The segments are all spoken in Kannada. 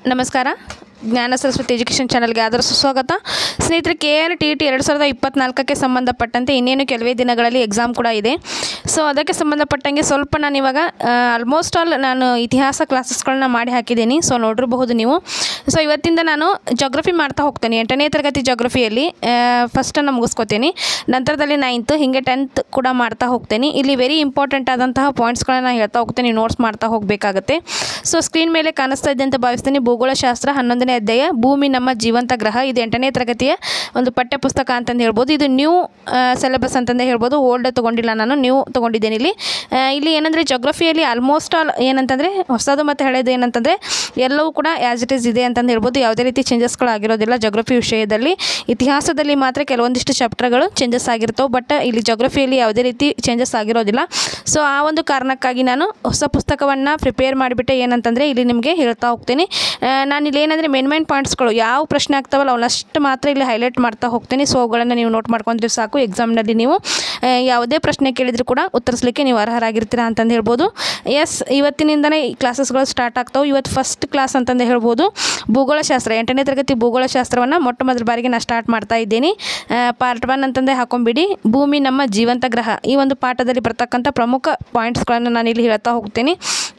ನಮಸ್ಕಾರ ಜ್ಞಾನ ಸರಸ್ವತಿ ಎಜುಕೇಷನ್ ಚಾನಲ್ಗೆ ಆದರ ಸುಸ್ವಾಗತ ಸ್ನೇಹಿತರೆ ಕೆ ಆರ್ ಟಿ ಟಿ ಎರಡು ಸಾವಿರದ ಇಪ್ಪತ್ನಾಲ್ಕಕ್ಕೆ ಸಂಬಂಧಪಟ್ಟಂತೆ ಇನ್ನೇನು ಕೆಲವೇ ದಿನಗಳಲ್ಲಿ ಎಕ್ಸಾಮ್ ಕೂಡ ಇದೆ ಸೊ ಅದಕ್ಕೆ ಸಂಬಂಧಪಟ್ಟಂಗೆ ಸ್ವಲ್ಪ ನಾನು ಇವಾಗ ಆಲ್ಮೋಸ್ಟ್ ಆಲ್ ನಾನು ಇತಿಹಾಸ ಕ್ಲಾಸಸ್ಗಳನ್ನ ಮಾಡಿ ಹಾಕಿದ್ದೀನಿ ಸೊ ನೋಡಿರಬಹುದು ನೀವು ಸೊ ಇವತ್ತಿಂದ ನಾನು ಜೋಗ್ರಫಿ ಮಾಡ್ತಾ ಹೋಗ್ತೇನೆ ಎಂಟನೇ ತರಗತಿ ಜೋಗ್ರಫಿಯಲ್ಲಿ ಫಸ್ಟನ್ನು ಮುಗಿಸ್ಕೋತೀನಿ ನಂತರದಲ್ಲಿ ನೈನ್ತ್ ಹೀಗೆ ಟೆಂತ್ ಕೂಡ ಮಾಡ್ತಾ ಹೋಗ್ತೇನೆ ಇಲ್ಲಿ ವೆರಿ ಇಂಪಾರ್ಟೆಂಟ್ ಆದಂತಹ ಪಾಯಿಂಟ್ಸ್ಗಳನ್ನ ಹೇಳ್ತಾ ಹೋಗ್ತೇನೆ ನೋಟ್ಸ್ ಮಾಡ್ತಾ ಹೋಗಬೇಕಾಗತ್ತೆ ಸೊ ಸ್ಕ್ರೀನ್ ಮೇಲೆ ಕಾಣಿಸ್ತಾ ಇದೆ ಅಂತ ಭಾವಿಸ್ತೀನಿ ಭೂಗೋಳಶಾಸ್ತ್ರ ಹನ್ನೊಂದನೇ ಅಧ್ಯಾಯ ಭೂಮಿ ನಮ್ಮ ಜೀವಂತ ಗ್ರಹ ಇದು ಎಂಟನೇ ತರಗತಿಯ ಒಂದು ಪಠ್ಯಪುಸ್ತಕ ಅಂತಂದು ಹೇಳ್ಬೋದು ಇದು ನ್ಯೂ ಸಿಲೆಬಸ್ ಅಂತಂದೇ ಹೇಳ್ಬೋದು ಓಲ್ಡ್ ತೊಗೊಂಡಿಲ್ಲ ನಾನು ನ್ಯೂ ತೊಗೊಂಡಿದ್ದೇನೆ ಇಲ್ಲಿ ಆ, ಇಲ್ಲಿ ಏನಂದರೆ ಜೋಗ್ರಫಿಯಲ್ಲಿ ಆಲ್ಮೋಸ್ಟ್ ಆಲ್ ಏನಂತಂದರೆ ಹೊಸದು ಮತ್ತು ಹಳೇದು ಏನಂತಂದರೆ ಎಲ್ಲವೂ ಕೂಡ ಆ್ಯಸ್ ಇಟ್ ಈಸ್ ಇದೆ ಅಂತಂದು ಹೇಳ್ಬೋದು ಯಾವುದೇ ರೀತಿ ಚೇಂಜಸ್ಗಳು ಆಗಿರೋದಿಲ್ಲ ಜೋಗ್ರಫಿ ವಿಷಯದಲ್ಲಿ ಇತಿಹಾಸದಲ್ಲಿ ಮಾತ್ರ ಕೆಲವೊಂದಿಷ್ಟು ಚಾಪ್ಟರ್ಗಳು ಚೇಂಜಸ್ ಆಗಿರ್ತವೆ ಬಟ್ ಇಲ್ಲಿ ಜೋಗ್ರಫಿಯಲ್ಲಿ ಯಾವುದೇ ರೀತಿ ಚೇಂಜಸ್ ಆಗಿರೋದಿಲ್ಲ ಸೊ ಆ ಒಂದು ಕಾರಣಕ್ಕಾಗಿ ನಾನು ಹೊಸ ಪುಸ್ತಕವನ್ನು ಪ್ರಿಪೇರ್ ಮಾಡಿಬಿಟ್ಟೆ ಏನಂತಂದರೆ ಇಲ್ಲಿ ನಿಮಗೆ ಹೇಳ್ತಾ ಹೋಗ್ತೀನಿ ಆ, ನಾನು ಇಲ್ಲಿ ಏನಂದರೆ ಮೇನ್ ಮೇನ್ ಪಾಯಿಂಟ್ಸ್ಗಳು ಯಾವ ಪ್ರಶ್ನೆ ಆಗ್ತಾವಲ್ಲ ಅವನ್ನಷ್ಟು ಮಾತ್ರ ಇಲ್ಲಿ ಹೈಲೈಟ್ ಮಾಡ್ತಾ ಹೋಗ್ತೀನಿ ಸೊ ಅವುಗಳನ್ನು ನೀವು ನೋಟ್ ಮಾಡ್ಕೊಂಡ್ರೆ ಸಾಕು ಎಕ್ಸಾಮ್ನಲ್ಲಿ ನೀವು ಆ, ಯಾವುದೇ ಪ್ರಶ್ನೆ ಕೇಳಿದರೂ ಕೂಡ ಉತ್ತರಿಸಲಿಕ್ಕೆ ನೀವು ಅರ್ಹರಾಗಿರ್ತೀರಾ ಅಂತಂದು ಹೇಳ್ಬೋದು ಎಸ್ ಇವತ್ತಿನಿಂದನೇ ಈ ಕ್ಲಾಸಸ್ಗಳು ಸ್ಟಾರ್ಟ್ ಆಗ್ತಾವೆ ಇವತ್ತು ಫಸ್ಟ್ ಕ್ಲಾಸ್ ಅಂತಂದು ಹೇಳ್ಬೋದು ಭೂಗೋಳಶಾಸ್ತ್ರ ಎಂಟನೇ ತರಗತಿ ಭೂಗೋಳಶಾಸ್ತ್ರವನ್ನು ಮೊಟ್ಟ ಮೊದಲ ಬಾರಿಗೆ ನಾನು ಸ್ಟಾರ್ಟ್ ಮಾಡ್ತಾ ಇದ್ದೀನಿ ಪಾರ್ಟ್ ಒನ್ ಅಂತಂದೇ ಹಾಕೊಂಬಿಡಿ ಭೂಮಿ ನಮ್ಮ ಜೀವಂತ ಗ್ರಹ ಈ ಒಂದು ಪಾಠದಲ್ಲಿ ಬರ್ತಕ್ಕಂಥ ಪ್ರಮುಖ ಪಾಯಿಂಟ್ಸ್ಗಳನ್ನು ನಾನು ಇಲ್ಲಿ ಹೇಳ್ತಾ ಹೋಗ್ತೀನಿ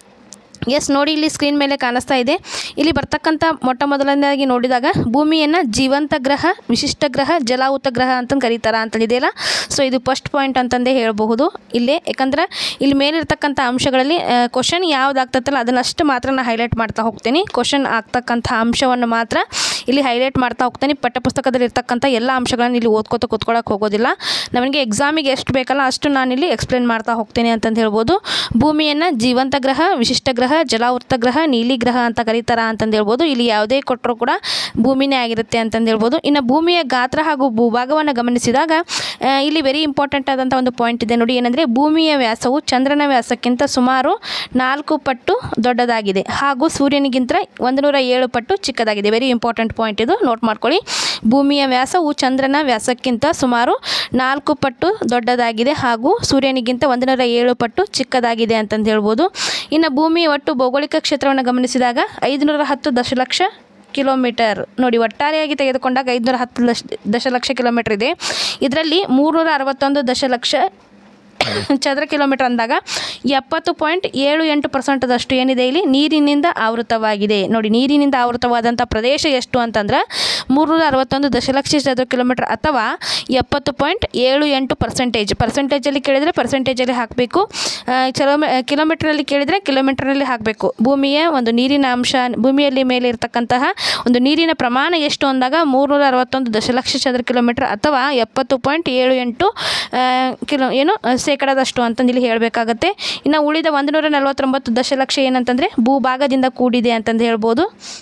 ಎಸ್ ನೋಡಿ ಇಲ್ಲಿ ಸ್ಕ್ರೀನ್ ಮೇಲೆ ಕಾಣಿಸ್ತಾ ಇದೆ ಇಲ್ಲಿ ಬರ್ತಕ್ಕಂಥ ಮೊಟ್ಟ ಮೊದಲನೇದಾಗಿ ನೋಡಿದಾಗ ಭೂಮಿಯನ್ನು ಜೀವಂತ ಗ್ರಹ ವಿಶಿಷ್ಟ ಗ್ರಹ ಜಲಾವೃತ ಗ್ರಹ ಅಂತ ಕರೀತಾರ ಅಂತಂದಿದೆಯಲ್ಲ ಸೊ ಇದು ಫಸ್ಟ್ ಪಾಯಿಂಟ್ ಅಂತಂದೇ ಹೇಳಬಹುದು ಇಲ್ಲೇ ಯಾಕಂದ್ರೆ ಇಲ್ಲಿ ಮೇಲಿರ್ತಕ್ಕಂಥ ಅಂಶಗಳಲ್ಲಿ ಕ್ವಶನ್ ಯಾವುದಾಗ್ತತ್ತಲ್ಲ ಅದನ್ನಷ್ಟು ಮಾತ್ರ ನಾನು ಹೈಲೈಟ್ ಮಾಡ್ತಾ ಹೋಗ್ತೀನಿ ಕ್ವಶನ್ ಆಗ್ತಕ್ಕಂಥ ಅಂಶವನ್ನು ಮಾತ್ರ ಇಲ್ಲಿ ಹೈಲೈಟ್ ಮಾಡ್ತಾ ಹೋಗ್ತೀನಿ ಪಠ್ಯಪುಸ್ತಕದಲ್ಲಿ ಇರ್ತಕ್ಕಂಥ ಎಲ್ಲ ಅಂಶಗಳನ್ನು ಇಲ್ಲಿ ಓದ್ಕೋತ ಕೂತ್ಕೊಳ್ಳೋಕೆ ಹೋಗೋದಿಲ್ಲ ನಮಗೆ ಎಕ್ಸಾಮಿಗೆ ಎಷ್ಟು ಬೇಕಲ್ಲ ಅಷ್ಟು ನಾನಿಲ್ಲಿ ಎಕ್ಸ್ಪ್ಲೇನ್ ಮಾಡ್ತಾ ಹೋಗ್ತೀನಿ ಅಂತಂದು ಹೇಳ್ಬೋದು ಭೂಮಿಯನ್ನು ಜೀವಂತ ಗ್ರಹ ವಿಶಿಷ್ಟ ಗ್ರಹ ಜಲಾವೃತ ಗ್ರಹ ನೀಲಿ ಗ್ರಹ ಅಂತ ಕರೀತಾರ ಅಂತಂದು ಹೇಳ್ಬೋದು ಇಲ್ಲಿ ಯಾವುದೇ ಕೊಟ್ಟರೂ ಕೂಡ ಭೂಮಿನೇ ಆಗಿರುತ್ತೆ ಅಂತಂದು ಹೇಳ್ಬೋದು ಇನ್ನು ಭೂಮಿಯ ಗಾತ್ರ ಹಾಗೂ ಭೂಭಾಗವನ್ನು ಗಮನಿಸಿದಾಗ ಆ, ಇಲ್ಲಿ ವೆರಿ ಇಂಪಾರ್ಟೆಂಟ್ ಆದಂಥ ಒಂದು ಪಾಯಿಂಟ್ ಇದೆ ನೋಡಿ ಏನಂದರೆ ಭೂಮಿಯ ವ್ಯಾಸವು ಚಂದ್ರನ ವ್ಯಾಸಕ್ಕಿಂತ ಸುಮಾರು ನಾಲ್ಕು ಪಟ್ಟು ದೊಡ್ಡದಾಗಿದೆ ಹಾಗೂ ಸೂರ್ಯನಿಗಿಂತ ಒಂದು ನೂರ ಏಳು ಪಟ್ಟು ಚಿಕ್ಕದಾಗಿದೆ ವೆರಿ ಇಂಪಾರ್ಟೆಂಟ್ ಪಾಯಿಂಟ್ ಇದು ನೋಟ್ ಮಾಡ್ಕೊಳ್ಳಿ ಭೂಮಿಯ ವ್ಯಾಸವು ಚಂದ್ರನ ವ್ಯಾಸಕ್ಕಿಂತ ಸುಮಾರು ನಾಲ್ಕು ಪಟ್ಟು ದೊಡ್ಡದಾಗಿದೆ ಹಾಗೂ ಸೂರ್ಯನಿಗಿಂತ ಒಂದು ನೂರ ಏಳು ಪಟ್ಟು ಚಿಕ್ಕದಾಗಿದೆ ಅಂತಂದು ಹೇಳ್ಬೋದು ಇನ್ನು ಭೂಮಿಯ ಒಟ್ಟು ಭೌಗೋಳಿಕ ಕ್ಷೇತ್ರವನ್ನು ಗಮನಿಸಿದಾಗ ಐದುನೂರ ಹತ್ತು ದಶಲಕ್ಷ ಕಿಲೋಮೀಟರ್ ನೋಡಿ ಒಟ್ಟಾರೆಯಾಗಿ ತೆಗೆದುಕೊಂಡಾಗ ಐದುನೂರ ಹತ್ತು ಲಕ್ಷ ದಶಲಕ್ಷ ಕಿಲೋಮೀಟರ್ ಇದೆ ಇದರಲ್ಲಿ ಮೂರುನೂರ ಅರವತ್ತೊಂದು ದಶಲಕ್ಷ ಚದರ ಕಿಲೋಮೀಟರ್ ಅಂದಾಗ ಎಪ್ಪತ್ತು ಪಾಯಿಂಟ್ ಏಳು ಎಂಟು ಪರ್ಸೆಂಟದಷ್ಟು ಏನಿದೆ ಇಲ್ಲಿ ನೀರಿನಿಂದ ಆವೃತವಾಗಿದೆ ನೋಡಿ ನೀರಿನಿಂದ ಆವೃತವಾದಂಥ ಪ್ರದೇಶ ಎಷ್ಟು ಅಂತಂದ್ರೆ ಮೂರುನೂರ ಅರವತ್ತೊಂದು ದಶಲಕ್ಷ ಚದರ ಕಿಲೋಮೀಟರ್ ಅಥವಾ ಎಪ್ಪತ್ತು ಪಾಯಿಂಟ್ ಏಳು ಎಂಟು ಪರ್ಸೆಂಟೇಜ್ ಪರ್ಸೆಂಟೇಜಲ್ಲಿ ಕೇಳಿದರೆ ಪರ್ಸೆಂಟೇಜಲ್ಲಿ ಹಾಕಬೇಕು ಕಿಲೋಮೀ ಕಿಲೋಮೀಟ್ರಲ್ಲಿ ಕೇಳಿದರೆ ಕಿಲೋಮೀಟ್ರಲ್ಲಿ ಹಾಕಬೇಕು ಭೂಮಿಯ ಒಂದು ನೀರಿನ ಅಂಶ ಭೂಮಿಯಲ್ಲಿ ಮೇಲೆ ಇರತಕ್ಕಂತಹ ಒಂದು ನೀರಿನ ಪ್ರಮಾಣ ಎಷ್ಟು ಅಂದಾಗ ಮೂರುನೂರ ಅರವತ್ತೊಂದು ದಶಲಕ್ಷ ಚದರ ಕಿಲೋಮೀಟರ್ ಅಥವಾ ಎಪ್ಪತ್ತು ಪಾಯಿಂಟ್ ಏಳು ಎಂಟು ಆ, ಕಿಲೋ ಏನು ಆ, ಶೇಕಡದಷ್ಟು ಅಂತಂದು ಇಲ್ಲಿ ಹೇಳಬೇಕಾಗತ್ತೆ ಇನ್ನು ಉಳಿದ ಒಂದು ನೂರ ನಲವತ್ತೊಂಬತ್ತು ದಶಲಕ್ಷ ಏನಂತಂದರೆ ಭೂಭಾಗದಿಂದ ಕೂಡಿದೆ ಅಂತಂದು ಹೇಳ್ಬೋದು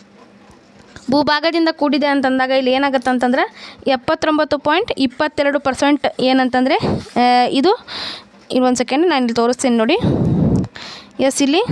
ಭೂಭಾಗದಿಂದ ಕೂಡಿದೆ ಅಂತಂದಾಗ ಇಲ್ಲಿ ಏನಾಗುತ್ತೆ ಅಂತಂದ್ರೆ ಎಪ್ಪತ್ತೊಂಬತ್ತು ಪಾಯಿಂಟ್ ಇಪ್ಪತ್ತೆರಡು ಪರ್ಸೆಂಟ್ ಏನಂತಂದರೆ ಆ, ಇದು ಇಲ್ಲಿ ಒಂದು ಸೆಕೆಂಡ್ ನಾನು ಇಲ್ಲಿ ತೋರಿಸ್ತೀನಿ ನೋಡಿ ಎಸ್ ಇಲ್ಲಿ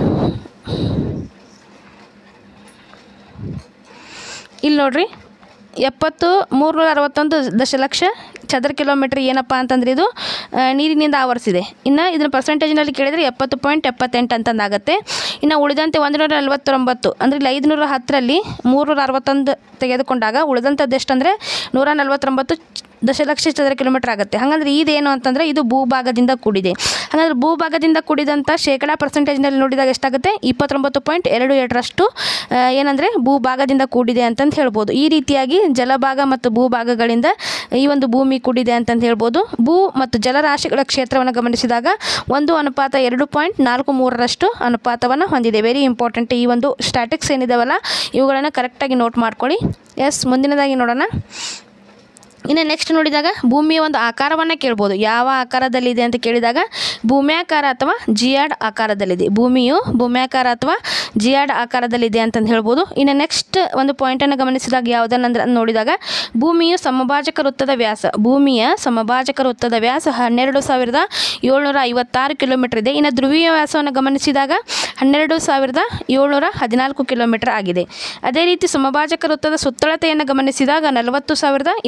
ಇಲ್ಲಿ ನೋಡ್ರಿ ಎಪ್ಪತ್ತು ಮೂರುನೂರ ಅರವತ್ತೊಂದು ದಶಲಕ್ಷ ಚದರ ಕಿಲೋಮೀಟ್ರ್ ಏನಪ್ಪ ಅಂತಂದ್ರೆ ಇದು ಆ, ನೀರಿನಿಂದ ಆವರಿಸಿದೆ ಇನ್ನು ಇದನ್ನು ಪರ್ಸೆಂಟೇಜ್ನಲ್ಲಿ ಕೇಳಿದರೆ ಎಪ್ಪತ್ತು ಪಾಯಿಂಟ್ ಎಪ್ಪತ್ತೆಂಟು ಅಂತಂದಾಗುತ್ತೆ ಇನ್ನು ಉಳಿದಂತೆ ಒಂದು ನೂರ ನಲವತ್ತೊಂಬತ್ತು ಅಂದರೆ ಇಲ್ಲಿ ಐದುನೂರ ಹತ್ತರಲ್ಲಿ ಮೂರುನೂರ ಅರವತ್ತೊಂದು ತೆಗೆದುಕೊಂಡಾಗ ಉಳಿದಂಥದ್ದು ಎಷ್ಟಂದರೆ ನೂರ ನಲವತ್ತೊಂಬತ್ತು ದಶಲಕ್ಷ ಚದರ ಕಿಲೋಮೀಟರ್ ಆಗುತ್ತೆ ಹಾಗಂದ್ರೆ ಇದೇನು ಅಂತಂದರೆ ಇದು ಭೂಭಾಗದಿಂದ ಕೂಡಿದೆ ಹಾಗಾದ್ರೆ ಭೂಭಾಗದಿಂದ ಕೂಡಿದಂಥ ಶೇಕಡಾ ಪರ್ಸೆಂಟೇಜ್ನಲ್ಲಿ ನೋಡಿದಾಗ ಎಷ್ಟಾಗುತ್ತೆ ಇಪ್ಪತ್ತೊಂಬತ್ತು ಪಾಯಿಂಟ್ ಎರಡು ಎರಡರಷ್ಟು ಆ, ಏನಂದರೆ ಭೂಭಾಗದಿಂದ ಕೂಡಿದೆ ಅಂತಂದು ಹೇಳ್ಬೋದು ಈ ರೀತಿಯಾಗಿ ಜಲಭಾಗ ಮತ್ತು ಭೂಭಾಗಗಳಿಂದ ಈ ಒಂದು ಭೂಮಿ ಕೂಡಿದೆ ಅಂತಂದು ಹೇಳ್ಬೋದು ಭೂ ಮತ್ತು ಜಲರಾಶಿಗಳ ಕ್ಷೇತ್ರವನ್ನು ಗಮನಿಸಿದಾಗ ಒಂದು ಅನುಪಾತ ಎರಡು ಪಾಯಿಂಟ್ ನಾಲ್ಕು ಮೂರರಷ್ಟು ಅನುಪಾತವನ್ನು ಹೊಂದಿದೆ ವೆರಿ ಇಂಪಾರ್ಟೆಂಟ್ ಈ ಒಂದು ಸ್ಟ್ಯಾಟಿಕ್ಸ್ ಏನಿದಾವಲ್ಲ ಇವುಗಳನ್ನು ಕರೆಕ್ಟಾಗಿ ನೋಟ್ ಮಾಡ್ಕೊಳ್ಳಿ ಎಸ್ ಮುಂದಿನದಾಗಿ ನೋಡೋಣ ಇನ್ನು ನೆಕ್ಸ್ಟ್ ನೋಡಿದಾಗ ಭೂಮಿಯ ಒಂದು ಆಕಾರವನ್ನು ಕೇಳ್ಬೋದು ಯಾವ ಆಕಾರದಲ್ಲಿದೆ ಅಂತ ಕೇಳಿದಾಗ ಭೂಮ್ಯಾಕಾರ ಅಥವಾ ಜಿಯಾಡ್ ಆಕಾರದಲ್ಲಿದೆ ಭೂಮಿಯು ಭೂಮ್ಯಾಕಾರ ಅಥವಾ ಜಿಯಾಡ್ ಆಕಾರದಲ್ಲಿದೆ ಅಂತಂದು ಹೇಳ್ಬೋದು ಇನ್ನು ನೆಕ್ಸ್ಟ್ ಒಂದು ಪಾಯಿಂಟನ್ನು ಗಮನಿಸಿದಾಗ ಯಾವುದನ್ನಂದ್ರೆ ನೋಡಿದಾಗ ಭೂಮಿಯು ಸಮಭಾಜಕ ವೃತ್ತದ ವ್ಯಾಸ ಭೂಮಿಯ ಸಮಭಾಜಕ ವೃತ್ತದ ವ್ಯಾಸ ಹನ್ನೆರಡು ಸಾವಿರದ ಏಳ್ನೂರ ಐವತ್ತಾರು ಕಿಲೋಮೀಟರ್ ಇದೆ ಇನ್ನು ಧ್ರುವೀಯ ವ್ಯಾಸವನ್ನು ಗಮನಿಸಿದಾಗ ಹನ್ನೆರಡು ಸಾವಿರದ ಏಳ್ನೂರ ಹದಿನಾಲ್ಕು ಕಿಲೋಮೀಟರ್ ಆಗಿದೆ ಅದೇ ರೀತಿ ಸಮಭಾಜಕ ವೃತ್ತದ ಸುತ್ತಳತೆಯನ್ನು ಗಮನಿಸಿದಾಗ ನಲವತ್ತು ಸಾವಿರದ ಎಪ್ಪತ್ತಾರು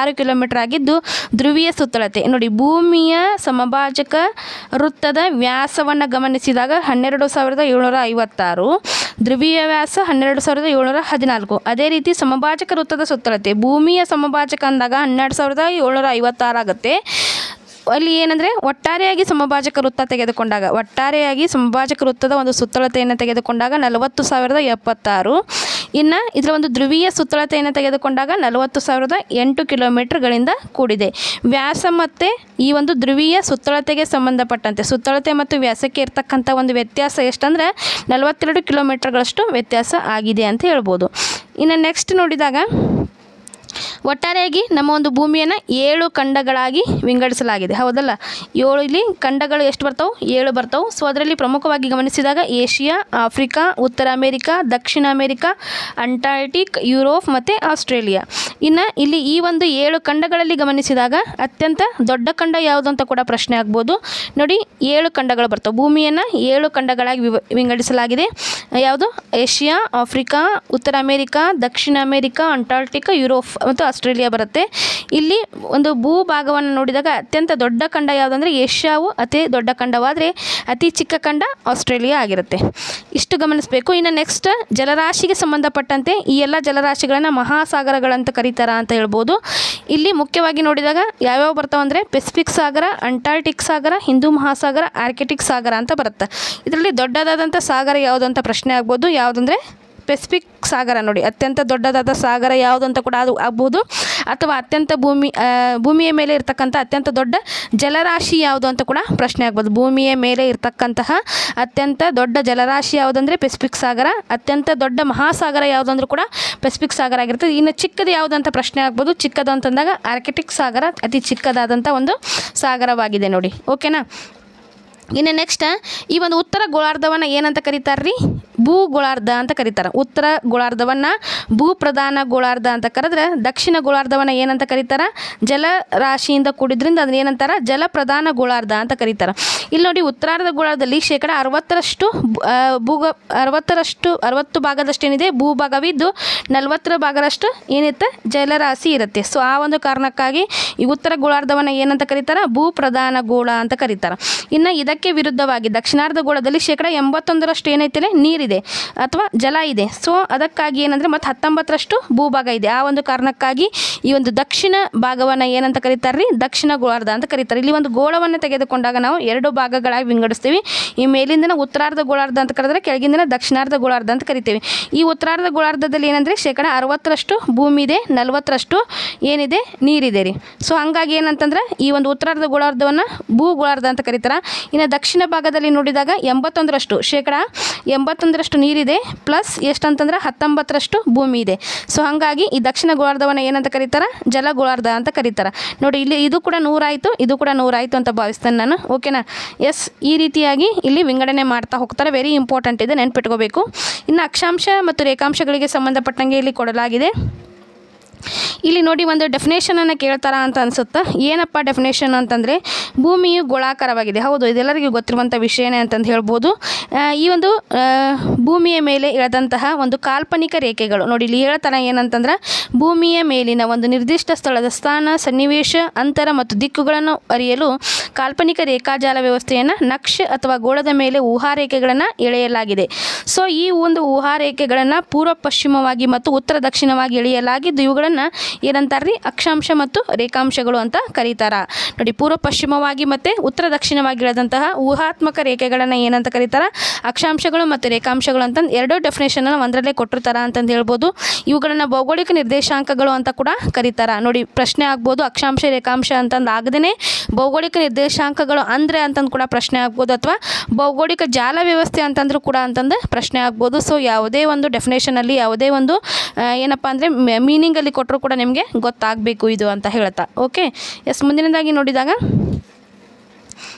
ಆರು ಕಿಲೋಮೀಟರ್ ಆಗಿದ್ದು ಧ್ರುವೀಯ ಸುತ್ತಳತೆ ನೋಡಿ ಭೂಮಿಯ ಸಮಭಾಜಕ ವೃತ್ತದ ವ್ಯಾಸವನ್ನು ಗಮನಿಸಿದಾಗ ಹನ್ನೆರಡು ಸಾವಿರದ ಏಳ್ನೂರ ಐವತ್ತಾರು ಧ್ರುವೀಯ ವ್ಯಾಸ ಹನ್ನೆರಡು ಸಾವಿರದ ಏಳ್ನೂರ ಹದಿನಾಲ್ಕು ಅದೇ ರೀತಿ ಸಮಭಾಜಕ ವೃತ್ತದ ಸುತ್ತಳತೆ ಭೂಮಿಯ ಸಮಭಾಜಕ ಅಂದಾಗ ಹನ್ನೆರಡು ಸಾವಿರದ ಏಳ್ನೂರ ಐವತ್ತಾರು ಆಗುತ್ತೆ ಅಲ್ಲಿ ಏನಂದರೆ ಒಟ್ಟಾರೆಯಾಗಿ ಸಮಭಾಜಕ ವೃತ್ತ ತೆಗೆದುಕೊಂಡಾಗ ಒಟ್ಟಾರೆಯಾಗಿ ಸಮಭಾಜಕ ವೃತ್ತದ ಒಂದು ಸುತ್ತಳತೆಯನ್ನು ತೆಗೆದುಕೊಂಡಾಗ ನಲವತ್ತು ಸಾವಿರದ ಎಪ್ಪತ್ತಾರು ಇನ್ನು ಇದರ ಒಂದು ಧ್ರುವೀಯ ಸುತ್ತಳತೆಯನ್ನು ತೆಗೆದುಕೊಂಡಾಗ ನಲವತ್ತು ಸಾವಿರದ ಎಂಟು ಕಿಲೋಮೀಟರ್ಗಳಿಂದ ಕೂಡಿದೆ ವ್ಯಾಸ ಮತ್ತು ಈ ಒಂದು ಧ್ರುವೀಯ ಸುತ್ತಳತೆಗೆ ಸಂಬಂಧಪಟ್ಟಂತೆ ಸುತ್ತಳತೆ ಮತ್ತು ವ್ಯಾಸಕ್ಕೆ ಇರ್ತಕ್ಕಂಥ ಒಂದು ವ್ಯತ್ಯಾಸ ಎಷ್ಟಂದರೆ ನಲವತ್ತೆರಡು ಕಿಲೋಮೀಟರ್ಗಳಷ್ಟು ವ್ಯತ್ಯಾಸ ಆಗಿದೆ ಅಂತ ಹೇಳ್ಬೋದು ಇನ್ನು ನೆಕ್ಸ್ಟ್ ನೋಡಿದಾಗ ಒಟ್ಟಾರೆಯಾಗಿ ನಮ್ಮ ಒಂದು ಭೂಮಿಯನ್ನು ಏಳು ಖಂಡಗಳಾಗಿ ವಿಂಗಡಿಸಲಾಗಿದೆ ಹೌದಲ್ಲ ಏಳು ಇಲ್ಲಿ ಖಂಡಗಳು ಎಷ್ಟು ಬರ್ತಾವೆ ಏಳು ಬರ್ತಾವೆ ಸೊ ಅದರಲ್ಲಿ ಪ್ರಮುಖವಾಗಿ ಗಮನಿಸಿದಾಗ ಏಷ್ಯಾ ಆಫ್ರಿಕಾ ಉತ್ತರ ಅಮೇರಿಕಾ ದಕ್ಷಿಣ ಅಮೇರಿಕಾ ಅಂಟಾರ್ಟಿಕ್ ಯುರೋಪ್ ಮತ್ತು ಆಸ್ಟ್ರೇಲಿಯಾ ಇನ್ನು ಇಲ್ಲಿ ಈ ಒಂದು ಏಳು ಖಂಡಗಳಲ್ಲಿ ಗಮನಿಸಿದಾಗ ಅತ್ಯಂತ ದೊಡ್ಡ ಖಂಡ ಯಾವುದು ಅಂತ ಕೂಡ ಪ್ರಶ್ನೆ ಆಗ್ಬೋದು ನೋಡಿ ಏಳು ಖಂಡಗಳು ಬರ್ತವೆ ಭೂಮಿಯನ್ನು ಏಳು ಖಂಡಗಳಾಗಿ ವಿವ ವಿಂಗಡಿಸಲಾಗಿದೆ ಯಾವುದು ಏಷ್ಯಾ ಆಫ್ರಿಕಾ ಉತ್ತರ ಅಮೇರಿಕಾ ದಕ್ಷಿಣ ಅಮೇರಿಕಾ ಅಂಟಾರ್ಟಿಕಾ ಯುರೋಪ್ ಮತ್ತು ಆಸ್ಟ್ರೇಲಿಯಾ ಬರುತ್ತೆ ಇಲ್ಲಿ ಒಂದು ಭೂಭಾಗವನ್ನು ನೋಡಿದಾಗ ಅತ್ಯಂತ ದೊಡ್ಡ ಖಂಡ ಯಾವುದಂದರೆ ಏಷ್ಯಾವು ಅತಿ ದೊಡ್ಡ ಖಂಡವಾದರೆ ಅತಿ ಚಿಕ್ಕ ಖಂಡ ಆಸ್ಟ್ರೇಲಿಯಾ ಆಗಿರುತ್ತೆ ಇಷ್ಟು ಗಮನಿಸಬೇಕು ಇನ್ನು ನೆಕ್ಸ್ಟ್ ಜಲರಾಶಿಗೆ ಸಂಬಂಧಪಟ್ಟಂತೆ ಈ ಎಲ್ಲ ಜಲರಾಶಿಗಳನ್ನು ಮಹಾಸಾಗರಗಳಂತ ಕರೀತಾರ ಅಂತ ಹೇಳ್ಬೋದು ಇಲ್ಲಿ ಮುಖ್ಯವಾಗಿ ನೋಡಿದಾಗ ಯಾವ್ಯಾವ ಬರ್ತಾವೆ ಅಂದರೆ ಪೆಸಿಫಿಕ್ ಸಾಗರ ಅಂಟಾರ್ಟಿಕ್ ಸಾಗರ ಹಿಂದೂ ಮಹಾಸಾಗರ ಆರ್ಕಿಟಿಕ್ ಸಾಗರ ಅಂತ ಬರುತ್ತೆ ಇದರಲ್ಲಿ ದೊಡ್ಡದಾದಂಥ ಸಾಗರ ಯಾವುದು ಅಂತ ಪ್ರಶ್ನೆ ಆಗ್ಬೋದು ಯಾವುದಂದರೆ ಪೆಸಿಫಿಕ್ ಸಾಗರ ನೋಡಿ ಅತ್ಯಂತ ದೊಡ್ಡದಾದ ಸಾಗರ ಯಾವುದು ಅಂತ ಕೂಡ ಅದು ಆಗ್ಬೋದು ಅಥವಾ ಅತ್ಯಂತ ಭೂಮಿ ಆ, ಭೂಮಿಯ ಮೇಲೆ ಇರ್ತಕ್ಕಂಥ ಅತ್ಯಂತ ದೊಡ್ಡ ಜಲರಾಶಿ ಯಾವುದು ಅಂತ ಕೂಡ ಪ್ರಶ್ನೆ ಆಗ್ಬೋದು ಭೂಮಿಯ ಮೇಲೆ ಇರ್ತಕ್ಕಂತಹ ಅತ್ಯಂತ ದೊಡ್ಡ ಜಲರಾಶಿ ಯಾವುದಂದರೆ ಪೆಸಿಫಿಕ್ ಸಾಗರ ಅತ್ಯಂತ ದೊಡ್ಡ ಮಹಾಸಾಗರ ಯಾವುದಂದ್ರೂ ಕೂಡ ಪೆಸಿಫಿಕ್ ಸಾಗರ ಆಗಿರ್ತದೆ ಇನ್ನು ಚಿಕ್ಕದು ಯಾವುದು ಅಂತ ಪ್ರಶ್ನೆ ಆಗ್ಬೋದು ಚಿಕ್ಕದು ಅಂತಂದಾಗ ಆರ್ಕಿಟಿಕ್ ಸಾಗರ ಅತಿ ಚಿಕ್ಕದಾದಂಥ ಒಂದು ಸಾಗರವಾಗಿದೆ ನೋಡಿ ಓಕೆನಾ ಇನ್ನು ನೆಕ್ಸ್ಟ್ ಈ ಒಂದು ಉತ್ತರ ಗೋಳಾರ್ಧವನ್ನು ಏನಂತ ಕರೀತಾರೆ ರೀ ಭೂ ಗೋಳಾರ್ಧ ಅಂತ ಕರೀತಾರೆ ಉತ್ತರ ಗೋಳಾರ್ಧವನ್ನು ಭೂ ಪ್ರಧಾನ ಗೋಳಾರ್ಧ ಅಂತ ಕರೆದ್ರೆ ದಕ್ಷಿಣ ಗೋಳಾರ್ಧವನ್ನು ಏನಂತ ಕರೀತಾರೆ ಜಲರಾಶಿಯಿಂದ ಕೂಡಿದ್ರಿಂದ ಅದನ್ನ ಏನಂತಾರ ಜಲ ಪ್ರಧಾನ ಗೋಳಾರ್ಧ ಅಂತ ಕರೀತಾರೆ ಇಲ್ಲಿ ನೋಡಿ ಉತ್ತರಾರ್ಧ ಗೋಳಾರ್ಧದಲ್ಲಿ ಶೇಕಡ ಅರವತ್ತರಷ್ಟು ಆ, ಭೂಗ ಅರವತ್ತರಷ್ಟು ಅರವತ್ತು ಭಾಗದಷ್ಟು ಏನಿದೆ ಭೂಭಾಗವಿದ್ದು ನಲವತ್ತರ ಭಾಗದಷ್ಟು ಏನಿರುತ್ತೆ ಜಲರಾಶಿ ಇರುತ್ತೆ ಸೊ ಆ ಒಂದು ಕಾರಣಕ್ಕಾಗಿ ಈ ಉತ್ತರ ಗೋಳಾರ್ಧವನ್ನು ಏನಂತ ಕರೀತಾರೆ ಭೂ ಪ್ರಧಾನ ಗೋಳ ಅಂತ ಕರೀತಾರೆ ಇನ್ನು ಇದಕ್ಕೆ ವಿರುದ್ಧವಾಗಿ ದಕ್ಷಿಣಾರ್ಧ ಗೋಳದಲ್ಲಿ ಶೇಕಡ ಎಂಬತ್ತೊಂದರಷ್ಟು ಏನೈತಿಲ್ಲ ನೀರಿದೆ ಅಥವಾ ಜಲ ಇದೆ ಸೊ ಅದಕ್ಕಾಗಿ ಏನಂದರೆ ಮತ್ತು ಹತ್ತೊಂಬತ್ತರಷ್ಟು ಭೂಭಾಗ ಇದೆ ಆ ಒಂದು ಕಾರಣಕ್ಕಾಗಿ ಈ ಒಂದು ದಕ್ಷಿಣ ಭಾಗವನ್ನು ಏನಂತ ಕರೀತಾರೆ ರೀ ದಕ್ಷಿಣ ಗೋಳಾರ್ಧ ಅಂತ ಕರೀತಾರೆ ಇಲ್ಲಿ ಒಂದು ಗೋಳವನ್ನು ತೆಗೆದುಕೊಂಡಾಗ ನಾವು ಎರಡು ಭಾಗಗಳಾಗಿ ವಿಂಗಡಿಸ್ತೀವಿ ಈ ಮೇಲಿಂದಿನ ಉತ್ತರಾರ್ಧ ಗೋಳಾರ್ಧ ಅಂತ ಕರೆದ್ರೆ ಕೆಳಗಿಂದಿನ ದಕ್ಷಿಣಾರ್ಧ ಗೋಳಾರ್ಧ ಅಂತ ಕರಿತೀವಿ ಈ ಉತ್ತರಾರ್ಧ ಗೋಳಾರ್ಧದಲ್ಲಿ ಏನಂದರೆ ಶೇಕಡ ಅರವತ್ತರಷ್ಟು ಭೂಮಿ ಇದೆ ನಲವತ್ತರಷ್ಟು ಏನಿದೆ ನೀರಿದೆ ರೀ ಸೊ ಹಂಗಾಗಿ ಏನಂತಂದ್ರೆ ಈ ಒಂದು ಉತ್ತರಾರ್ಧ ಗೋಳಾರ್ಧವನ್ನು ಭೂ ಗೋಳಾರ್ಧ ಅಂತ ಕರೀತಾರೆ ಇನ್ನು ದಕ್ಷಿಣ ಭಾಗದಲ್ಲಿ ನೋಡಿದಾಗ ಎಂಬತ್ತೊಂದರಷ್ಟು ಶೇಕಡ ಎಂಬತ್ತೊಂದರಷ್ಟು ನೀರಿದೆ ಪ್ಲಸ್ ಎಷ್ಟಂತಂದ್ರೆ ಹತ್ತೊಂಬತ್ತರಷ್ಟು ಭೂಮಿ ಇದೆ ಸೊ ಹಾಗಾಗಿ ಈ ದಕ್ಷಿಣ ಗೋಳಾರ್ಧವನ್ನು ಏನಂತ ಕರೀತಾರೆ ಜಲ ಗೋಳಾರ್ಧ ಅಂತ ಕರೀತಾರೆ ನೋಡಿ ಇಲ್ಲಿ ಇದು ಕೂಡ ನೂರಾಯಿತು ಇದು ಕೂಡ ನೂರಾಯಿತು ಅಂತ ಭಾವಿಸ್ತೇನೆ ನಾನು ಓಕೆನಾ ಎಸ್ ಈ ರೀತಿಯಾಗಿ ಇಲ್ಲಿ ವಿಂಗಡಣೆ ಮಾಡ್ತಾ ಹೋಗ್ತಾರೆ ವೆರಿ ಇಂಪಾರ್ಟೆಂಟ್ ಇದೆ ನೆನ್ಪಿಟ್ಕೋಬೇಕು ಇನ್ನು ಅಕ್ಷಾಂಶ ಮತ್ತು ರೇಖಾಂಶಗಳಿಗೆ ಸಂಬಂಧಪಟ್ಟಂಗೆ ಇಲ್ಲಿ ಕೊಡಲಾಗಿದೆ ಇಲ್ಲಿ ನೋಡಿ ಒಂದು ಡೆಫಿನೇಷನನ್ನು ಕೇಳ್ತಾರ ಅಂತ ಅನಿಸುತ್ತೆ ಏನಪ್ಪ ಡೆಫಿನೇಷನ್ ಅಂತಂದರೆ ಭೂಮಿಯು ಗೋಳಾಕಾರವಾಗಿದೆ ಹೌದು ಇದೆಲ್ಲರಿಗೂ ಗೊತ್ತಿರುವಂಥ ವಿಷಯನೇ ಅಂತಂದು ಹೇಳ್ಬೋದು ಆ, ಈ ಒಂದು ಆ, ಭೂಮಿಯ ಮೇಲೆ ಎಳೆದಂತಹ ಒಂದು ಕಾಲ್ಪನಿಕ ರೇಖೆಗಳು ನೋಡಿ ಇಲ್ಲಿ ಹೇಳ್ತಾನೆ ಏನಂತಂದ್ರೆ ಭೂಮಿಯ ಮೇಲಿನ ಒಂದು ನಿರ್ದಿಷ್ಟ ಸ್ಥಳದ ಸ್ಥಾನ ಸನ್ನಿವೇಶ ಅಂತರ ಮತ್ತು ದಿಕ್ಕುಗಳನ್ನು ಅರಿಯಲು ಕಾಲ್ಪನಿಕ ರೇಖಾಜಾಲ ವ್ಯವಸ್ಥೆಯನ್ನು ನಕ್ಷೆ ಅಥವಾ ಗೋಳದ ಮೇಲೆ ಊಹಾರೇಖೆಗಳನ್ನು ಎಳೆಯಲಾಗಿದೆ ಸೊ ಈ ಒಂದು ಊಹಾರೇಖೆಗಳನ್ನು ಪೂರ್ವ ಪಶ್ಚಿಮವಾಗಿ ಮತ್ತು ಉತ್ತರ ದಕ್ಷಿಣವಾಗಿ ಎಳೆಯಲಾಗಿದ್ದು ಇವುಗಳನ್ನು ಏನಂತಾರೆ ರೀ ಅಕ್ಷಾಂಶ ಮತ್ತು ರೇಖಾಂಶಗಳು ಅಂತ ಕರೀತಾರ ನೋಡಿ ಪೂರ್ವ ಪಶ್ಚಿಮವಾಗಿ ಮತ್ತು ಉತ್ತರ ದಕ್ಷಿಣವಾಗಿ ಎಳೆದಂತಹ ಊಹಾತ್ಮಕ ರೇಖೆಗಳನ್ನು ಏನಂತ ಕರೀತಾರ ಅಕ್ಷಾಂಶಗಳು ಮತ್ತು ರೇಖಾಂಶಗಳು ಅಂತ ಎರಡೂ ಡೆಫಿನೇಷನನ್ನು ಒಂದರಲ್ಲೇ ಕೊಟ್ಟಿರ್ತಾರ ಅಂತಂದು ಹೇಳ್ಬೋದು ಇವುಗಳನ್ನು ಭೌಗೋಳಿಕ ನಿರ್ದೇಶಾಂಕಗಳು ಅಂತ ಕೂಡ ಕರೀತಾರ ನೋಡಿ ಪ್ರಶ್ನೆ ಆಗ್ಬೋದು ಅಕ್ಷಾಂಶ ರೇಖಾಂಶ ಅಂತಂದು ಆಗದೇ ಭೌಗೋಳಿಕ ನಿರ್ದೇಶಾಂಕಗಳು ಅಂದರೆ ಅಂತಂದು ಕೂಡ ಪ್ರಶ್ನೆ ಆಗ್ಬೋದು ಅಥವಾ ಭೌಗೋಳಿಕ ಜಾಲ ವ್ಯವಸ್ಥೆ ಅಂತಂದ್ರೂ ಕೂಡ ಅಂತಂದು ಪ್ರಶ್ನೆ ಆಗ್ಬೋದು ಸೊ ಯಾವುದೇ ಒಂದು ಡೆಫಿನೇಷನಲ್ಲಿ ಯಾವುದೇ ಒಂದು ಆ, ಏನಪ್ಪ ಅಂದರೆ ಮೀನಿಂಗಲ್ಲಿ ಕೊಟ್ಟರು ಕೂಡ ನಿಮಗೆ ಗೊತ್ತಾಗಬೇಕು ಇದು ಅಂತ ಹೇಳ್ತಾ ಓಕೆ ಎಸ್ ಮುಂದಿನದಾಗಿ ನೋಡಿದಾಗ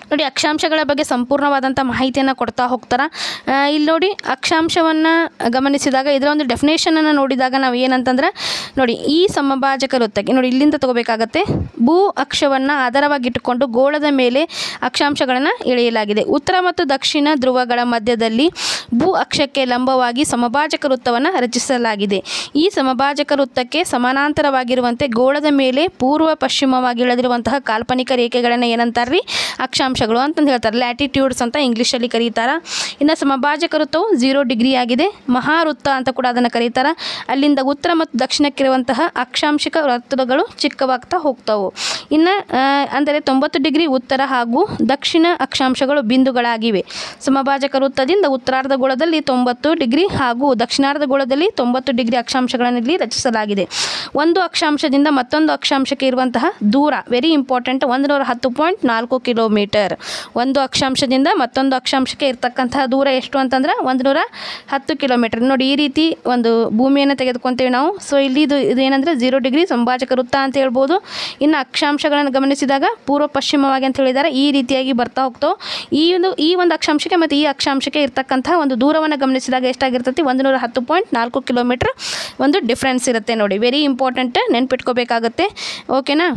ನೋಡಿ ಅಕ್ಷಾಂಶಗಳ ಬಗ್ಗೆ ಸಂಪೂರ್ಣವಾದಂಥ ಮಾಹಿತಿಯನ್ನು ಕೊಡ್ತಾ ಹೋಗ್ತಾರೆ ಆ, ಇಲ್ಲಿ ನೋಡಿ ಅಕ್ಷಾಂಶವನ್ನು ಗಮನಿಸಿದಾಗ ಇದರ ಒಂದು ಡೆಫಿನೇಷನನ್ನು ನೋಡಿದಾಗ ನಾವು ಏನಂತಂದ್ರೆ ನೋಡಿ ಈ ಸಮಭಾಜಕ ವೃತ್ತಕ್ಕೆ ನೋಡಿ ಇಲ್ಲಿಂದ ತಗೋಬೇಕಾಗತ್ತೆ ಭೂ ಅಕ್ಷವನ್ನು ಆಧಾರವಾಗಿಟ್ಟುಕೊಂಡು ಗೋಳದ ಮೇಲೆ ಅಕ್ಷಾಂಶಗಳನ್ನು ಎಳೆಯಲಾಗಿದೆ ಉತ್ತರ ಮತ್ತು ದಕ್ಷಿಣ ಧ್ರುವಗಳ ಮಧ್ಯದಲ್ಲಿ ಭೂ ಅಕ್ಷಕ್ಕೆ ಲಂಬವಾಗಿ ಸಮಭಾಜಕ ವೃತ್ತವನ್ನು ರಚಿಸಲಾಗಿದೆ ಈ ಸಮಭಾಜಕ ವೃತ್ತಕ್ಕೆ ಸಮಾನಾಂತರವಾಗಿರುವಂತೆ ಗೋಳದ ಮೇಲೆ ಪೂರ್ವ ಪಶ್ಚಿಮವಾಗಿ ಇಳಿದಿರುವಂತಹ ಕಾಲ್ಪನಿಕ ರೇಖೆಗಳನ್ನು ಏನಂತಾರ್ರಿ ಅಕ್ಷಾಂಶಗಳು ಅಂತಂದು ಹೇಳ್ತಾರೆ ಲ್ಯಾಟಿಟ್ಯೂಡ್ಸ್ ಅಂತ ಇಂಗ್ಲೀಷಲ್ಲಿ ಕರೀತಾರೆ ಇನ್ನು ಸಮಭಾಜಕ ವೃತ್ತವು ಝೀರೋ ಡಿಗ್ರಿ ಆಗಿದೆ ಮಹಾವೃತ್ತ ಅಂತ ಕೂಡ ಅದನ್ನು ಕರೀತಾರೆ ಅಲ್ಲಿಂದ ಉತ್ತರ ಮತ್ತು ದಕ್ಷಿಣಕ್ಕಿರುವಂತಹ ಅಕ್ಷಾಂಶಿಕ ವೃತ್ತಗಳು ಚಿಕ್ಕವಾಗ್ತಾ ಹೋಗ್ತಾವು ಇನ್ನು ಆ, ಅಂದರೆ ತೊಂಬತ್ತು ಡಿಗ್ರಿ ಉತ್ತರ ಹಾಗೂ ದಕ್ಷಿಣ ಅಕ್ಷಾಂಶಗಳು ಬಿಂದುಗಳಾಗಿವೆ ಸಮಭಾಜಕ ವೃತ್ತದಿಂದ ಉತ್ತರಾರ್ಧ ಗೋಳದಲ್ಲಿ ತೊಂಬತ್ತು ಡಿಗ್ರಿ ಹಾಗೂ ದಕ್ಷಿಣಾರ್ಧ ಗೋಳದಲ್ಲಿ ತೊಂಬತ್ತು ಡಿಗ್ರಿ ಅಕ್ಷಾಂಶಗಳನ್ನು ಇಲ್ಲಿ ರಚಿಸಲಾಗಿದೆ ಒಂದು ಅಕ್ಷಾಂಶದಿಂದ ಮತ್ತೊಂದು ಅಕ್ಷಾಂಶಕ್ಕೆ ಇರುವಂತಹ ದೂರ ವೆರಿ ಇಂಪಾರ್ಟೆಂಟ್ ಒಂದು ನೂರ ಹತ್ತು ಪಾಯಿಂಟ್ ನಾಲ್ಕು ಕಿಲೋಮೀಟರ್ ಒಂದು ಅಕ್ಷಾಂಶದಿಂದ ಮತ್ತೊಂದು ಅಕ್ಷಾಂಶಕ್ಕೆ ಇರ್ತಕ್ಕಂತಹ ದೂರ ಎಷ್ಟು ಅಂತಂದ್ರೆ ಒಂದು ನೂರ ಹತ್ತು ಕಿಲೋಮೀಟರ್ ನೋಡಿ ಈ ರೀತಿ ಒಂದು ಭೂಮಿಯನ್ನು ತೆಗೆದುಕೊಂತೇವೆ ನಾವು ಸೊ ಇಲ್ಲಿ ಇದು ಇದೇನೆಂದರೆ ಝೀರೋ ಡಿಗ್ರಿ ಸಂಭಾಜಕ ವೃತ್ತ ಅಂತ ಹೇಳ್ಬೋದು ಇನ್ನು ಅಕ್ಷಾಂಶಗಳನ್ನು ಗಮನಿಸಿದಾಗ ಪೂರ್ವ ಪಶ್ಚಿಮವಾಗಿ ಅಂತ ಹೇಳಿದ್ದಾರೆ ಈ ರೀತಿಯಾಗಿ ಬರ್ತಾ ಹೋಗ್ತಾವೆ ಈ ಒಂದು ಈ ಒಂದು ಅಕ್ಷಾಂಶಕ್ಕೆ ಮತ್ತು ಈ ಅಕ್ಷಾಂಶಕ್ಕೆ ಇರ್ತಕ್ಕಂಥ ಒಂದು ದೂರವನ್ನು ಗಮನಿಸಿದಾಗ ಎಷ್ಟಾಗಿರ್ತೈತಿ ಒಂದು ನೂರ ಹತ್ತು ಪಾಯಿಂಟ್ ನಾಲ್ಕು ಕಿಲೋಮೀಟ್ರ್ ಒಂದು ಡಿಫ್ರೆನ್ಸ್ ಇರುತ್ತೆ ನೋಡಿ ವೆರಿ ಇಂಪಾರ್ಟೆಂಟ್ ನೆನ್ಪಿಟ್ಕೋಬೇಕಾಗತ್ತೆ ಓಕೆನಾ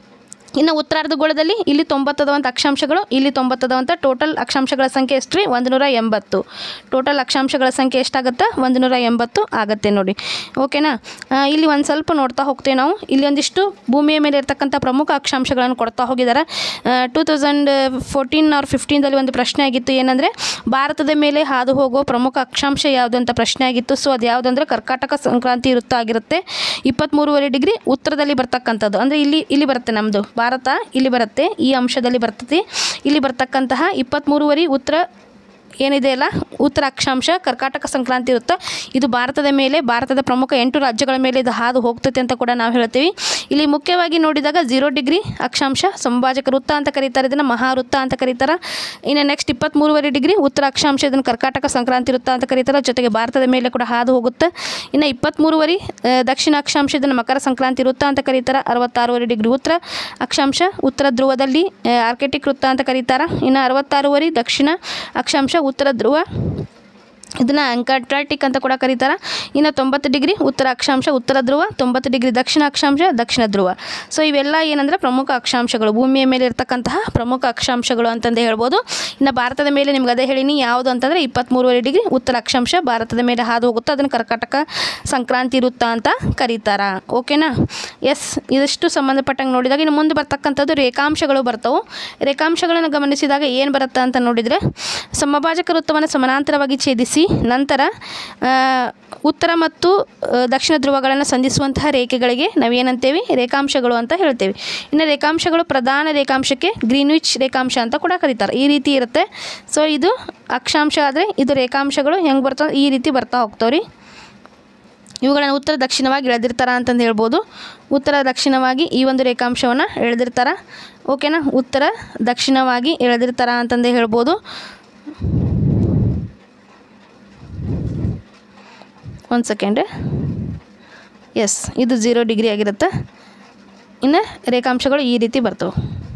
ಇನ್ನು ಉತ್ತರಾರ್ಧ ಗೋಳದಲ್ಲಿ ಇಲ್ಲಿ ತೊಂಬತ್ತದವಂಥ ಅಕ್ಷಾಂಶಗಳು ಇಲ್ಲಿ ತೊಂಬತ್ತದವಂಥ ಟೋಟಲ್ ಅಕ್ಷಾಂಶಗಳ ಸಂಖ್ಯೆ ಎಷ್ಟು ರೀ ಒಂದು ನೂರ ಎಂಬತ್ತು ಟೋಟಲ್ ಅಕ್ಷಾಂಶಗಳ ಸಂಖ್ಯೆ ಎಷ್ಟಾಗುತ್ತೆ ಒಂದು ನೂರ ಎಂಬತ್ತು ಆಗುತ್ತೆ ನೋಡಿ ಓಕೆನಾ ಆ, ಇಲ್ಲಿ ಒಂದು ಸ್ವಲ್ಪ ನೋಡ್ತಾ ಹೋಗ್ತೇವೆ ನಾವು ಇಲ್ಲಿ ಒಂದಿಷ್ಟು ಭೂಮಿಯ ಮೇಲೆ ಇರ್ತಕ್ಕಂಥ ಪ್ರಮುಖ ಅಕ್ಷಾಂಶಗಳನ್ನು ಕೊಡ್ತಾ ಹೋಗಿದ್ದಾರೆ ಟೂ ತೌಸಂಡ್ ಫೋರ್ಟೀನ್ ಆರ್ ಫಿಫ್ಟೀನ್ದಲ್ಲಿ ಒಂದು ಪ್ರಶ್ನೆ ಆಗಿತ್ತು ಏನಂದರೆ ಭಾರತದ ಮೇಲೆ ಹಾದು ಹೋಗೋ ಪ್ರಮುಖ ಅಕ್ಷಾಂಶ ಯಾವುದು ಅಂತ ಪ್ರಶ್ನೆ ಆಗಿತ್ತು ಸೊ ಅದು ಯಾವುದಂದ್ರೆ ಕರ್ಕಾಟಕ ಸಂಕ್ರಾಂತಿ ವೃತ್ತ ಆಗಿರುತ್ತೆ ಇಪ್ಪತ್ತ್ಮೂರುವರೆ ಡಿಗ್ರಿ ಉತ್ತರದಲ್ಲಿ ಬರ್ತಕ್ಕಂಥದ್ದು ಅಂದರೆ ಇಲ್ಲಿ ಇಲ್ಲಿ ಬರುತ್ತೆ ನಮ್ಮದು ಭಾರತ ಇಲ್ಲಿ ಬರುತ್ತೆ ಈ ಅಂಶದಲ್ಲಿ ಬರ್ತದೆ ಇಲ್ಲಿ ಬರ್ತಕ್ಕಂತಹ ಇಪ್ಪತ್ತ್ಮೂರುವರೆ ಉತ್ತರ ಏನಿದೆ ಅಲ್ಲ ಉತ್ತರ ಅಕ್ಷಾಂಶ ಕರ್ಕಾಟಕ ಸಂಕ್ರಾಂತಿ ಇರುತ್ತೆ ಇದು ಭಾರತದ ಮೇಲೆ ಭಾರತದ ಪ್ರಮುಖ ಎಂಟು ರಾಜ್ಯಗಳ ಮೇಲೆ ಇದು ಹಾದು ಹೋಗ್ತೈತೆ ಅಂತ ಕೂಡ ನಾವು ಹೇಳ್ತೀವಿ ಇಲ್ಲಿ ಮುಖ್ಯವಾಗಿ ನೋಡಿದಾಗ ಝೀರೋ ಡಿಗ್ರಿ ಅಕ್ಷಾಂಶ ಸಂಭಾಜಕ ವೃತ್ತ ಅಂತ ಕರೀತಾರೆ ಇದನ್ನು ಮಹಾವೃತ್ತ ಅಂತ ಕರೀತಾರೆ ಇನ್ನು ನೆಕ್ಸ್ಟ್ ಇಪ್ಪತ್ತ್ಮೂರುವರೆ ಡಿಗ್ರಿ ಉತ್ತರ ಅಕ್ಷಾಂಶ ಇದನ್ನು ಕರ್ಕಾಟಕ ಸಂಕ್ರಾಂತಿ ವೃತ್ತ ಅಂತ ಕರೀತಾರೆ ಜೊತೆಗೆ ಭಾರತದ ಮೇಲೆ ಕೂಡ ಹಾದು ಹೋಗುತ್ತೆ ಇನ್ನು ಇಪ್ಪತ್ತ್ಮೂರುವರೆ ಆ, ದಕ್ಷಿಣ ಅಕ್ಷಾಂಶ ಇದನ್ನು ಮಕರ ಸಂಕ್ರಾಂತಿ ವೃತ್ತ ಅಂತ ಕರೀತಾರೆ ಅರವತ್ತಾರೂವರೆ ಡಿಗ್ರಿ ಉತ್ತರ ಅಕ್ಷಾಂಶ ಉತ್ತರ ಧ್ರುವದಲ್ಲಿ ಆರ್ಕೆಟಿಕ್ ವೃತ್ತ ಅಂತ ಕರೀತಾರೆ ಇನ್ನು ಅರವತ್ತಾರೂವರೆ ದಕ್ಷಿಣ ಅಕ್ಷಾಂಶ ಉತ್ತರ ಧ್ರುವ ಇದನ್ನು ಅಂಕಾರ್ಟಾಟಿಕ್ ಅಂತ ಕೂಡ ಕರೀತಾರೆ ಇನ್ನು ತೊಂಬತ್ತು ಡಿಗ್ರಿ ಉತ್ತರ ಅಕ್ಷಾಂಶ ಉತ್ತರ ಧ್ರುವ ತೊಂಬತ್ತು ಡಿಗ್ರಿ ದಕ್ಷಿಣ ಅಕ್ಷಾಂಶ ದಕ್ಷಿಣ ಧ್ರುವ ಸೊ ಇವೆಲ್ಲ ಏನಂದರೆ ಪ್ರಮುಖ ಅಕ್ಷಾಂಶಗಳು ಭೂಮಿಯ ಮೇಲೆ ಇರ್ತಕ್ಕಂತಹ ಪ್ರಮುಖ ಅಕ್ಷಾಂಶಗಳು ಅಂತಂದೇ ಹೇಳ್ಬೋದು ಇನ್ನು ಭಾರತದ ಮೇಲೆ ನಿಮ್ಗೆ ಅದೇ ಹೇಳಿನಿ ಯಾವುದು ಅಂತಂದರೆ ಇಪ್ಪತ್ತ್ಮೂರುವರೆ ಡಿಗ್ರಿ ಉತ್ತರ ಅಕ್ಷಾಂಶ ಭಾರತದ ಮೇಲೆ ಹಾದು ಹೋಗುತ್ತೆ ಅದನ್ನು ಕರ್ಕಾಟಕ ಸಂಕ್ರಾಂತಿ ವೃತ್ತ ಅಂತ ಕರೀತಾರೆ ಓಕೆನಾ ಎಸ್ ಇದಿಷ್ಟು ಸಂಬಂಧಪಟ್ಟಂಗೆ ನೋಡಿದಾಗ ಇನ್ನು ಮುಂದೆ ಬರ್ತಕ್ಕಂಥದ್ದು ರೇಖಾಂಶಗಳು ಬರ್ತವೆ ರೇಖಾಂಶಗಳನ್ನು ಗಮನಿಸಿದಾಗ ಏನು ಬರುತ್ತೆ ಅಂತ ನೋಡಿದರೆ ಸಮಭಾಜಕ ವೃತ್ತವನ್ನು ಸಮಾನಾಂತರವಾಗಿ ಛೇದಿಸಿ ನಂತರ ಆ, ಉತ್ತರ ಮತ್ತು ಆ, ದಕ್ಷಿಣ ಧ್ರುವಗಳನ್ನು ಸಂಧಿಸುವಂತಹ ರೇಖೆಗಳಿಗೆ ನಾವೇನಂತೇವೆ ರೇಖಾಂಶಗಳು ಅಂತ ಹೇಳ್ತೇವೆ ಇನ್ನು ರೇಖಾಂಶಗಳು ಪ್ರಧಾನ ರೇಖಾಂಶಕ್ಕೆ ಗ್ರೀನ್ವಿಚ್ ರೇಖಾಂಶ ಅಂತ ಕೂಡ ಕರೀತಾರೆ ಈ ರೀತಿ ಇರುತ್ತೆ ಸೊ ಇದು ಅಕ್ಷಾಂಶ ಆದರೆ ಇದು ರೇಖಾಂಶಗಳು ಹೆಂಗೆ ಬರ್ತಾವೆ ಈ ರೀತಿ ಬರ್ತಾ ಹೋಗ್ತಾವೆ ರೀ ಇವುಗಳನ್ನು ಉತ್ತರ ದಕ್ಷಿಣವಾಗಿ ಎಳೆದಿರ್ತಾರ ಅಂತಂದು ಹೇಳ್ಬೋದು ಉತ್ತರ ದಕ್ಷಿಣವಾಗಿ ಈ ಒಂದು ರೇಖಾಂಶವನ್ನು ಎಳೆದಿರ್ತಾರ ಓಕೆನಾ ಉತ್ತರ ದಕ್ಷಿಣವಾಗಿ ಎಳೆದಿರ್ತಾರ ಅಂತಂದೇ ಹೇಳ್ಬೋದು ಒಂದು ಸೆಕೆಂಡ್ ಎಸ್ ಇದು ಝೀರೋ ಡಿಗ್ರಿ ಆಗಿರುತ್ತೆ ಇನ್ನು ರೇಖಾಂಶಗಳು ಈ ರೀತಿ ಬರ್ತವೆ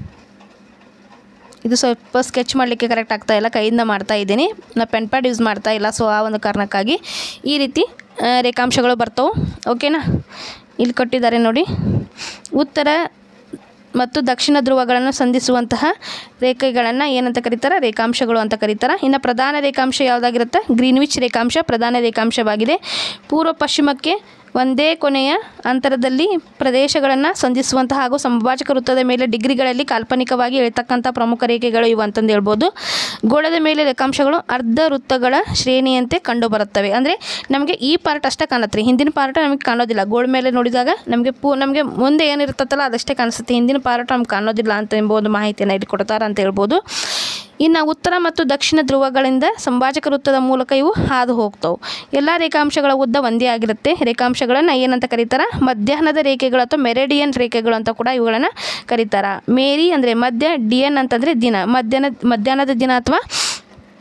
ಇದು ಸ್ವಲ್ಪ ಸ್ಕೆಚ್ ಮಾಡಲಿಕ್ಕೆ ಕರೆಕ್ಟ್ ಆಗ್ತಾ ಇಲ್ಲ ಕೈಯಿಂದ ಮಾಡ್ತಾ ಇದ್ದೀನಿ ನಾ ಪೆನ್ ಪ್ಯಾಡ್ ಯೂಸ್ ಮಾಡ್ತಾ ಇಲ್ಲ ಸೊ ಆ ಒಂದು ಕಾರಣಕ್ಕಾಗಿ ಈ ರೀತಿ ಆ, ರೇಖಾಂಶಗಳು ಬರ್ತವೆ ಓಕೆನಾ ಇಲ್ಲಿ ಕೊಟ್ಟಿದ್ದಾರೆ ನೋಡಿ ಉತ್ತರ ಮತ್ತು ದಕ್ಷಿಣ ಧ್ರುವಗಳನ್ನು ಸಂಧಿಸುವಂತಹ ರೇಖೆಗಳನ್ನು ಏನಂತ ಕರೀತಾರೆ ರೇಖಾಂಶಗಳು ಅಂತ ಕರೀತಾರೆ ಇನ್ನು ಪ್ರಧಾನ ರೇಖಾಂಶ ಯಾವುದಾಗಿರುತ್ತೆ ಗ್ರೀನ್ವಿಚ್ ರೇಖಾಂಶ ಪ್ರಧಾನ ರೇಖಾಂಶವಾಗಿದೆ ಪೂರ್ವ ಪಶ್ಚಿಮಕ್ಕೆ ಒಂದೇ ಕೊನೆಯ ಅಂತರದಲ್ಲಿ ಪ್ರದೇಶಗಳನ್ನು ಸಂಧಿಸುವಂತಹ ಹಾಗೂ ಸಮಭಾಜಕ ವೃತ್ತದ ಮೇಲೆ ಡಿಗ್ರಿಗಳಲ್ಲಿ ಕಾಲ್ಪನಿಕವಾಗಿ ಇಳಿತಕ್ಕಂಥ ಪ್ರಮುಖ ರೇಖೆಗಳು ಇವು ಅಂತಂದು ಹೇಳ್ಬೋದು ಗೋಳದ ಮೇಲೆ ರೇಖಾಂಶಗಳು ಅರ್ಧ ವೃತ್ತಗಳ ಶ್ರೇಣಿಯಂತೆ ಕಂಡುಬರುತ್ತವೆ ಅಂದರೆ ನಮಗೆ ಈ ಪಾರ್ಟ್ ಅಷ್ಟೇ ಕಾಣತ್ತೆ ರೀ ಹಿಂದಿನ ಪಾರ್ಟ್ ನಮಗೆ ಕಾಣೋದಿಲ್ಲ ಗೋಳ ಮೇಲೆ ನೋಡಿದಾಗ ನಮಗೆ ಪೂ ನಮಗೆ ಮುಂದೆ ಏನಿರ್ತತ್ತಲ್ಲ ಅದಷ್ಟೇ ಕಾಣಿಸುತ್ತೆ ಹಿಂದಿನ ಪಾರ್ಟ್ ನಮ್ಗೆ ಕಾಣೋದಿಲ್ಲ ಅಂತ ಎಂಬುದು ಮಾಹಿತಿಯನ್ನು ಇಲ್ಲಿ ಕೊಡ್ತಾರೆ ಅಂತ ಹೇಳ್ಬೋದು ಇನ್ನು ಉತ್ತರ ಮತ್ತು ದಕ್ಷಿಣ ಧ್ರುವಗಳಿಂದ ಸಂಭಾಜಕ ವೃತ್ತದ ಮೂಲಕ ಇವು ಹಾದು ಹೋಗ್ತವೆ ಎಲ್ಲ ರೇಖಾಂಶಗಳ ಉದ್ದ ಒಂದೇ ಆಗಿರುತ್ತೆ ರೇಖಾಂಶಗಳನ್ನು ಏನಂತ ಕರೀತಾರೆ ಮಧ್ಯಾಹ್ನದ ರೇಖೆಗಳು ಅಥವಾ ಮೆರೆಡಿಯನ್ ರೇಖೆಗಳು ಅಂತ ಕೂಡ ಇವುಗಳನ್ನು ಕರೀತಾರೆ ಮೇರಿ ಅಂದರೆ ಮಧ್ಯ ಡಿಯನ್ ಅಂತಂದರೆ ದಿನ ಮಧ್ಯಾಹ್ನ ಮಧ್ಯಾಹ್ನದ ದಿನ ಅಥವಾ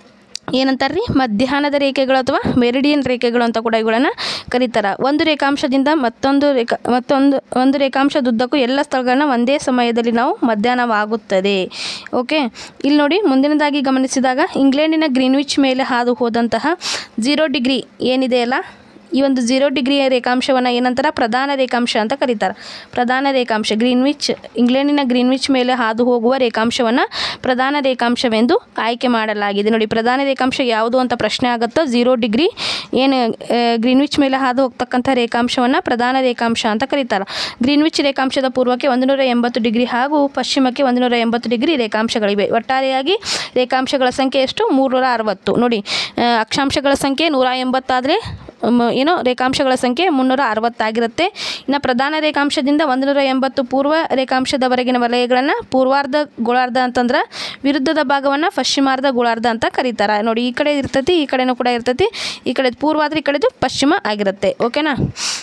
ಏನಂತಾರೆ ರೀ ಮಧ್ಯಾಹ್ನದ ರೇಖೆಗಳು ಅಥವಾ ಮೆರಿಡಿಯನ್ ರೇಖೆಗಳು ಅಂತ ಕೂಡ ಇವುಗಳನ್ನು ಕರೀತಾರೆ ಒಂದು ರೇಖಾಂಶದಿಂದ ಮತ್ತೊಂದು ರೇಖಾ ಮತ್ತೊಂದು ಒಂದು ರೇಖಾಂಶದುದ್ದಕ್ಕೂ ಎಲ್ಲ ಸ್ಥಳಗಳನ್ನ ಒಂದೇ ಸಮಯದಲ್ಲಿ ನಾವು ಮಧ್ಯಾಹ್ನವಾಗುತ್ತದೆ ಓಕೆ ಇಲ್ಲಿ ನೋಡಿ ಮುಂದಿನದಾಗಿ ಗಮನಿಸಿದಾಗ ಇಂಗ್ಲೆಂಡಿನ ಗ್ರೀನ್ವಿಚ್ ಮೇಲೆ ಹಾದು ಹೋದಂತಹ ಝೀರೋ ಡಿಗ್ರಿ ಏನಿದೆಯಲ್ಲ ಈ ಒಂದು ಝೀರೋ ಡಿಗ್ರಿ ರೇಖಾಂಶವನ್ನು ಏನಂತಾರೆ ಪ್ರಧಾನ ರೇಖಾಂಶ ಅಂತ ಕರೀತಾರೆ ಪ್ರಧಾನ ರೇಖಾಂಶ ಗ್ರೀನ್ವಿಚ್ ಇಂಗ್ಲೆಂಡಿನ ಗ್ರೀನ್ವಿಚ್ ಮೇಲೆ ಹಾದು ಹೋಗುವ ರೇಖಾಂಶವನ್ನು ಪ್ರಧಾನ ರೇಖಾಂಶವೆಂದು ಆಯ್ಕೆ ಮಾಡಲಾಗಿದೆ ನೋಡಿ ಪ್ರಧಾನ ರೇಖಾಂಶ ಯಾವುದು ಅಂತ ಪ್ರಶ್ನೆ ಆಗುತ್ತೋ ಝೀರೋ ಡಿಗ್ರಿ ಏನು ಆ, ಗ್ರೀನ್ವಿಚ್ ಮೇಲೆ ಹಾದು ಹೋಗ್ತಕ್ಕಂಥ ರೇಖಾಂಶವನ್ನು ಪ್ರಧಾನ ರೇಖಾಂಶ ಅಂತ ಕರೀತಾರೆ ಗ್ರೀನ್ವಿಚ್ ರೇಖಾಂಶದ ಪೂರ್ವಕ್ಕೆ ಒಂದು ನೂರ ಎಂಬತ್ತು ಡಿಗ್ರಿ ಹಾಗೂ ಪಶ್ಚಿಮಕ್ಕೆ ಒಂದು ನೂರ ಎಂಬತ್ತು ಡಿಗ್ರಿ ರೇಖಾಂಶಗಳಿವೆ ಒಟ್ಟಾರೆಯಾಗಿ ರೇಖಾಂಶಗಳ ಸಂಖ್ಯೆ ಎಷ್ಟು ಮೂರುನೂರ ಅರವತ್ತು ನೋಡಿ ಆ, ಅಕ್ಷಾಂಶಗಳ ಸಂಖ್ಯೆ ನೂರ ಎಂಬತ್ತಾದರೆ ಮ- ಏನು ರೇಖಾಂಶಗಳ ಸಂಖ್ಯೆ ಮುನ್ನೂರ ಅರವತ್ತಾಗಿರುತ್ತೆ ಇನ್ನು ಪ್ರಧಾನ ರೇಖಾಂಶದಿಂದ ಒಂದು ನೂರ ಎಂಬತ್ತು ಪೂರ್ವ ರೇಖಾಂಶದವರೆಗಿನ ವಲಯಗಳನ್ನು ಪೂರ್ವಾರ್ಧ ಗೋಳಾರ್ಧ ಅಂತಂದ್ರೆ ವಿರುದ್ಧದ ಭಾಗವನ್ನು ಪಶ್ಚಿಮಾರ್ಧ ಗೋಳಾರ್ಧ ಅಂತ ಕರೀತಾರೆ ನೋಡಿ ಈ ಕಡೆ ಇರ್ತೈತಿ ಈ ಕಡೆನೂ ಕೂಡ ಇರ್ತೈತಿ ಈ ಕಡೆ ಪೂರ್ವ ಆದರೆ ಈ ಕಡೆದು ಪಶ್ಚಿಮ ಆಗಿರುತ್ತೆ ಓಕೆನಾ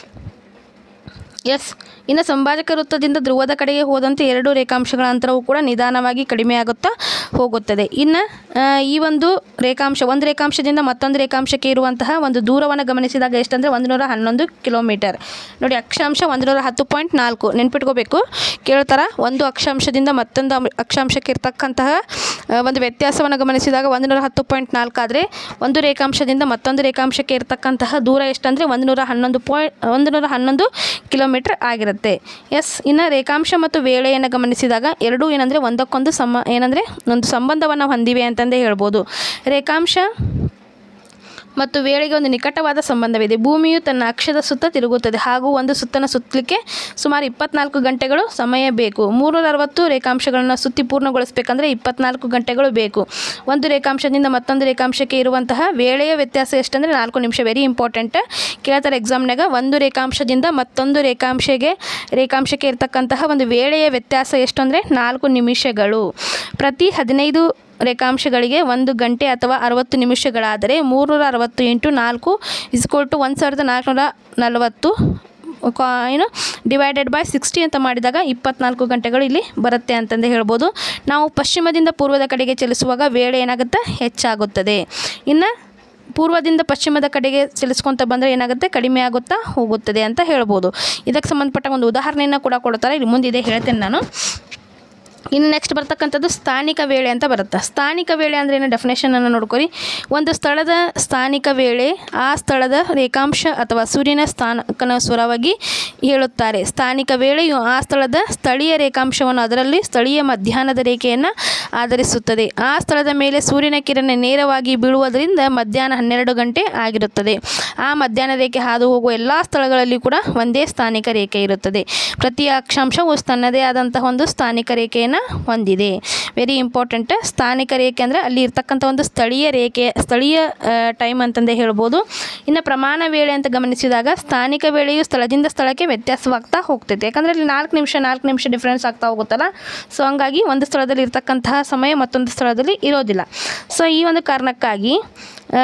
ಎಸ್ ಇನ್ನು ಸಂಭಾಜಕ ವೃತ್ತದಿಂದ ಧ್ರುವದ ಕಡೆಗೆ ಹೋದಂತೆ ಎರಡು ರೇಖಾಂಶಗಳ ಅಂತರವು ಕೂಡ ನಿಧಾನವಾಗಿ ಕಡಿಮೆಯಾಗುತ್ತಾ ಹೋಗುತ್ತದೆ ಇನ್ನು ಆ, ಈ ಒಂದು ರೇಖಾಂಶ ಒಂದು ರೇಖಾಂಶದಿಂದ ಮತ್ತೊಂದು ರೇಖಾಂಶಕ್ಕೆ ಇರುವಂತಹ ಒಂದು ದೂರವನ್ನು ಗಮನಿಸಿದಾಗ ಎಷ್ಟಂದರೆ ಒಂದು ನೂರ ಹನ್ನೊಂದು ಕಿಲೋಮೀಟರ್ ನೋಡಿ ಅಕ್ಷಾಂಶ ಒಂದು ನೂರ ಹತ್ತು ಪಾಯಿಂಟ್ ನಾಲ್ಕು ನೆನ್ಪಿಟ್ಕೋಬೇಕು ಕೇಳ್ತಾರ ಒಂದು ಅಕ್ಷಾಂಶದಿಂದ ಮತ್ತೊಂದು ಅಮ್- ಅಕ್ಷಾಂಶಕ್ಕೆ ಇರ್ತಕ್ಕಂತಹ ಆ, ಒಂದು ವ್ಯತ್ಯಾಸವನ್ನು ಗಮನಿಸಿದಾಗ ಒಂದು ನೂರ ಹತ್ತು ಪಾಯಿಂಟ್ ನಾಲ್ಕು ಆದರೆ ಒಂದು ರೇಖಾಂಶದಿಂದ ಮತ್ತೊಂದು ರೇಖಾಂಶಕ್ಕೆ ಇರ್ತಕ್ಕಂತಹ ದೂರ ಎಷ್ಟಂದರೆ ಒಂದು ನೂರ ಹನ್ನೊಂದು ಪಾಯಿಂಟ್ ಒಂದು ನೂರ ಹನ್ನೊಂದು ಕಿಲೋಮೀಟರ್ ಆಗಿರುತ್ತೆ ಎಸ್ ಇನ್ನು ರೇಖಾಂಶ ಮತ್ತು ವೇಳೆಯನ್ನು ಗಮನಿಸಿದಾಗ ಎರಡೂ ಏನಂದರೆ ಒಂದಕ್ಕೊಂದು ಸಮ ಏನಂದರೆ ಒಂದು ಸಂಬಂಧವನ್ನು ಹೊಂದಿವೆ ಅಂತಂದೇ ಹೇಳ್ಬೋದು ರೇಖಾಂಶ ಮತ್ತು ವೇಳೆಗೆ ಒಂದು ನಿಕಟವಾದ ಸಂಬಂಧವಿದೆ ಭೂಮಿಯು ತನ್ನ ಅಕ್ಷದ ಸುತ್ತ ತಿರುಗುತ್ತದೆ ಹಾಗೂ ಒಂದು ಸುತ್ತನ ಸುತ್ತಲಿಕ್ಕೆ ಸುಮಾರು ಇಪ್ಪತ್ನಾಲ್ಕು ಗಂಟೆಗಳು ಸಮಯ ಬೇಕು ಮೂರುನೂರ ಅರವತ್ತು ರೇಖಾಂಶಗಳನ್ನು ಸುತ್ತಿ ಪೂರ್ಣಗೊಳಿಸಬೇಕಂದ್ರೆ ಇಪ್ಪತ್ನಾಲ್ಕು ಗಂಟೆಗಳು ಬೇಕು ಒಂದು ರೇಖಾಂಶದಿಂದ ಮತ್ತೊಂದು ರೇಖಾಂಶಕ್ಕೆ ಇರುವಂತಹ ವೇಳೆಯ ವ್ಯತ್ಯಾಸ ಎಷ್ಟಂದರೆ ನಾಲ್ಕು ನಿಮಿಷ ವೆರಿ ಇಂಪಾರ್ಟೆಂಟ್ ಕೇಳ್ತಾರೆ ಎಕ್ಸಾಮ್ನಾಗ ಒಂದು ರೇಖಾಂಶದಿಂದ ಮತ್ತೊಂದು ರೇಖಾಂಶಕ್ಕೆ ರೇಖಾಂಶಕ್ಕೆ ಇರ್ತಕ್ಕಂತಹ ಒಂದು ವೇಳೆಯ ವ್ಯತ್ಯಾಸ ಎಷ್ಟು ಅಂದರೆ ನಾಲ್ಕು ನಿಮಿಷಗಳು ಪ್ರತಿ ಹದಿನೈದು ರೇಖಾಂಶಗಳಿಗೆ ಒಂದು ಗಂಟೆ ಅಥವಾ ಅರವತ್ತು ನಿಮಿಷಗಳಾದರೆ ಮೂರುನೂರ ಅರವತ್ತು ಇಂಟು ನಾಲ್ಕು ಇಸ್ಕೋಲ್ ಟು ಒಂದು ಸಾವಿರದ ನಾಲ್ಕುನೂರ ನಲವತ್ತು ಕಾ- ಏನು ಡಿವೈಡೆಡ್ ಬೈ ಸಿಕ್ಸ್ಟಿ ಅಂತ ಮಾಡಿದಾಗ ಇಪ್ಪತ್ನಾಲ್ಕು ಗಂಟೆಗಳು ಇಲ್ಲಿ ಬರುತ್ತೆ ಅಂತಂದು ಹೇಳ್ಬೋದು ನಾವು ಪಶ್ಚಿಮದಿಂದ ಪೂರ್ವದ ಕಡೆಗೆ ಚಲಿಸುವಾಗ ವೇಳೆ ಏನಾಗುತ್ತೆ ಹೆಚ್ಚಾಗುತ್ತದೆ ಇನ್ನು ಪೂರ್ವದಿಂದ ಪಶ್ಚಿಮದ ಕಡೆಗೆ ಚಲಿಸ್ಕೊತ ಬಂದರೆ ಏನಾಗುತ್ತೆ ಕಡಿಮೆ ಆಗುತ್ತಾ ಹೋಗುತ್ತದೆ ಅಂತ ಹೇಳ್ಬೋದು ಇದಕ್ಕೆ ಸಂಬಂಧಪಟ್ಟ ಒಂದು ಉದಾಹರಣೆಯನ್ನು ಕೂಡ ಕೊಡ್ತಾರೆ ಇಲ್ಲಿ ಮುಂದಿದೆ ಹೇಳ್ತೇನೆ ನಾನು ಇನ್ನು ನೆಕ್ಸ್ಟ್ ಬರ್ತಕ್ಕಂಥದ್ದು ಸ್ಥಾನಿಕ ವೇಳೆ ಅಂತ ಬರುತ್ತೆ ಸ್ಥಾನಿಕ ವೇಳೆ ಅಂದರೆ ಏನು ಡೆಫಿನೇಷನನ್ನು ನೋಡ್ಕೊರಿ ಒಂದು ಸ್ಥಳದ ಸ್ಥಾನಿಕ ವೇಳೆ ಆ ಸ್ಥಳದ ರೇಖಾಂಶ ಅಥವಾ ಸೂರ್ಯನ ಸ್ಥಾನಕ್ಕನುಸಾರವಾಗಿ ಹೇಳುತ್ತಾರೆ ಸ್ಥಾನಿಕ ವೇಳೆಯು ಆ ಸ್ಥಳದ ಸ್ಥಳೀಯ ರೇಖಾಂಶವನ್ನು ಅದರಲ್ಲಿ ಸ್ಥಳೀಯ ಮಧ್ಯಾಹ್ನದ ರೇಖೆಯನ್ನು ಆಧರಿಸುತ್ತದೆ ಆ ಸ್ಥಳದ ಮೇಲೆ ಸೂರ್ಯನ ಕಿರಣ ನೇರವಾಗಿ ಬೀಳುವುದರಿಂದ ಮಧ್ಯಾಹ್ನ ಹನ್ನೆರಡು ಗಂಟೆ ಆಗಿರುತ್ತದೆ ಆ ಮಧ್ಯಾಹ್ನ ರೇಖೆ ಹಾದು ಹೋಗುವ ಎಲ್ಲ ಸ್ಥಳಗಳಲ್ಲಿ ಕೂಡ ಒಂದೇ ಸ್ಥಾನಿಕ ರೇಖೆ ಇರುತ್ತದೆ ಪ್ರತಿ ಅಕ್ಷಾಂಶವು ತನ್ನದೇ ಆದಂತಹ ಒಂದು ಸ್ಥಾನಿಕ ರೇಖೆಯನ್ನು ಹೊಂದಿದೆ ವೆರಿ ಇಂಪಾರ್ಟೆಂಟ್ ಸ್ಥಾನಿಕ ರೇಖೆ ಅಂದರೆ ಅಲ್ಲಿ ಇರ್ತಕ್ಕಂಥ ಒಂದು ಸ್ಥಳೀಯ ರೇಖೆ ಸ್ಥಳೀಯ ಟೈಮ್ ಅಂತಂದೇ ಹೇಳ್ಬೋದು ಇನ್ನು ಪ್ರಮಾಣ ವೇಳೆ ಅಂತ ಗಮನಿಸಿದಾಗ ಸ್ಥಾನಿಕ ವೇಳೆಯು ಸ್ಥಳದಿಂದ ಸ್ಥಳಕ್ಕೆ ವ್ಯತ್ಯಾಸವಾಗ್ತಾ ಹೋಗ್ತೈತೆ ಯಾಕಂದರೆ ಅಲ್ಲಿ ನಾಲ್ಕು ನಿಮಿಷ ನಾಲ್ಕು ನಿಮಿಷ ಡಿಫ್ರೆನ್ಸ್ ಆಗ್ತಾ ಹೋಗುತ್ತಲ್ಲ ಸೊ ಹಂಗಾಗಿ ಒಂದು ಸ್ಥಳದಲ್ಲಿ ಇರ್ತಕ್ಕಂತಹ ಸಮಯ ಮತ್ತೊಂದು ಸ್ಥಳದಲ್ಲಿ ಇರೋದಿಲ್ಲ ಸೊ ಈ ಒಂದು ಕಾರಣಕ್ಕಾಗಿ ಆ,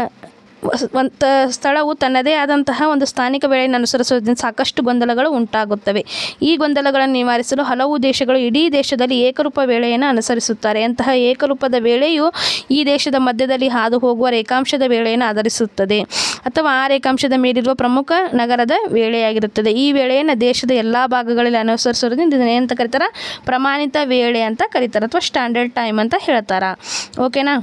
ಒಂದು ಸ್ಥಳವು ತನ್ನದೇ ಆದಂತಹ ಒಂದು ಸ್ಥಾನಿಕ ವೇಳೆಯನ್ನು ಅನುಸರಿಸುವುದರಿಂದ ಸಾಕಷ್ಟು ಗೊಂದಲಗಳು ಉಂಟಾಗುತ್ತವೆ ಈ ಗೊಂದಲಗಳನ್ನು ನಿವಾರಿಸಲು ಹಲವು ದೇಶಗಳು ಇಡೀ ದೇಶದಲ್ಲಿ ಏಕರೂಪ ವೇಳೆಯನ್ನು ಅನುಸರಿಸುತ್ತಾರೆ ಅಂತಹ ಏಕರೂಪದ ವೇಳೆಯು ಈ ದೇಶದ ಮಧ್ಯದಲ್ಲಿ ಹಾದು ಹೋಗುವ ರೇಖಾಂಶದ ವೇಳೆಯನ್ನು ಆಧರಿಸುತ್ತದೆ ಅಥವಾ ಆ ರೇಖಾಂಶದ ಮೇಲಿರುವ ಪ್ರಮುಖ ನಗರದ ವೇಳೆಯಾಗಿರುತ್ತದೆ ಈ ವೇಳೆಯನ್ನು ದೇಶದ ಎಲ್ಲ ಭಾಗಗಳಲ್ಲಿ ಅನುಸರಿಸೋದ್ರಿಂದ ಇದನ್ನು ಏನಂತ ಕರೀತಾರೆ ಪ್ರಮಾಣಿತ ವೇಳೆ ಅಂತ ಕರೀತಾರೆ ಅಥವಾ ಸ್ಟ್ಯಾಂಡರ್ಡ್ ಟೈಮ್ ಅಂತ ಹೇಳ್ತಾರೆ ಓಕೆನಾ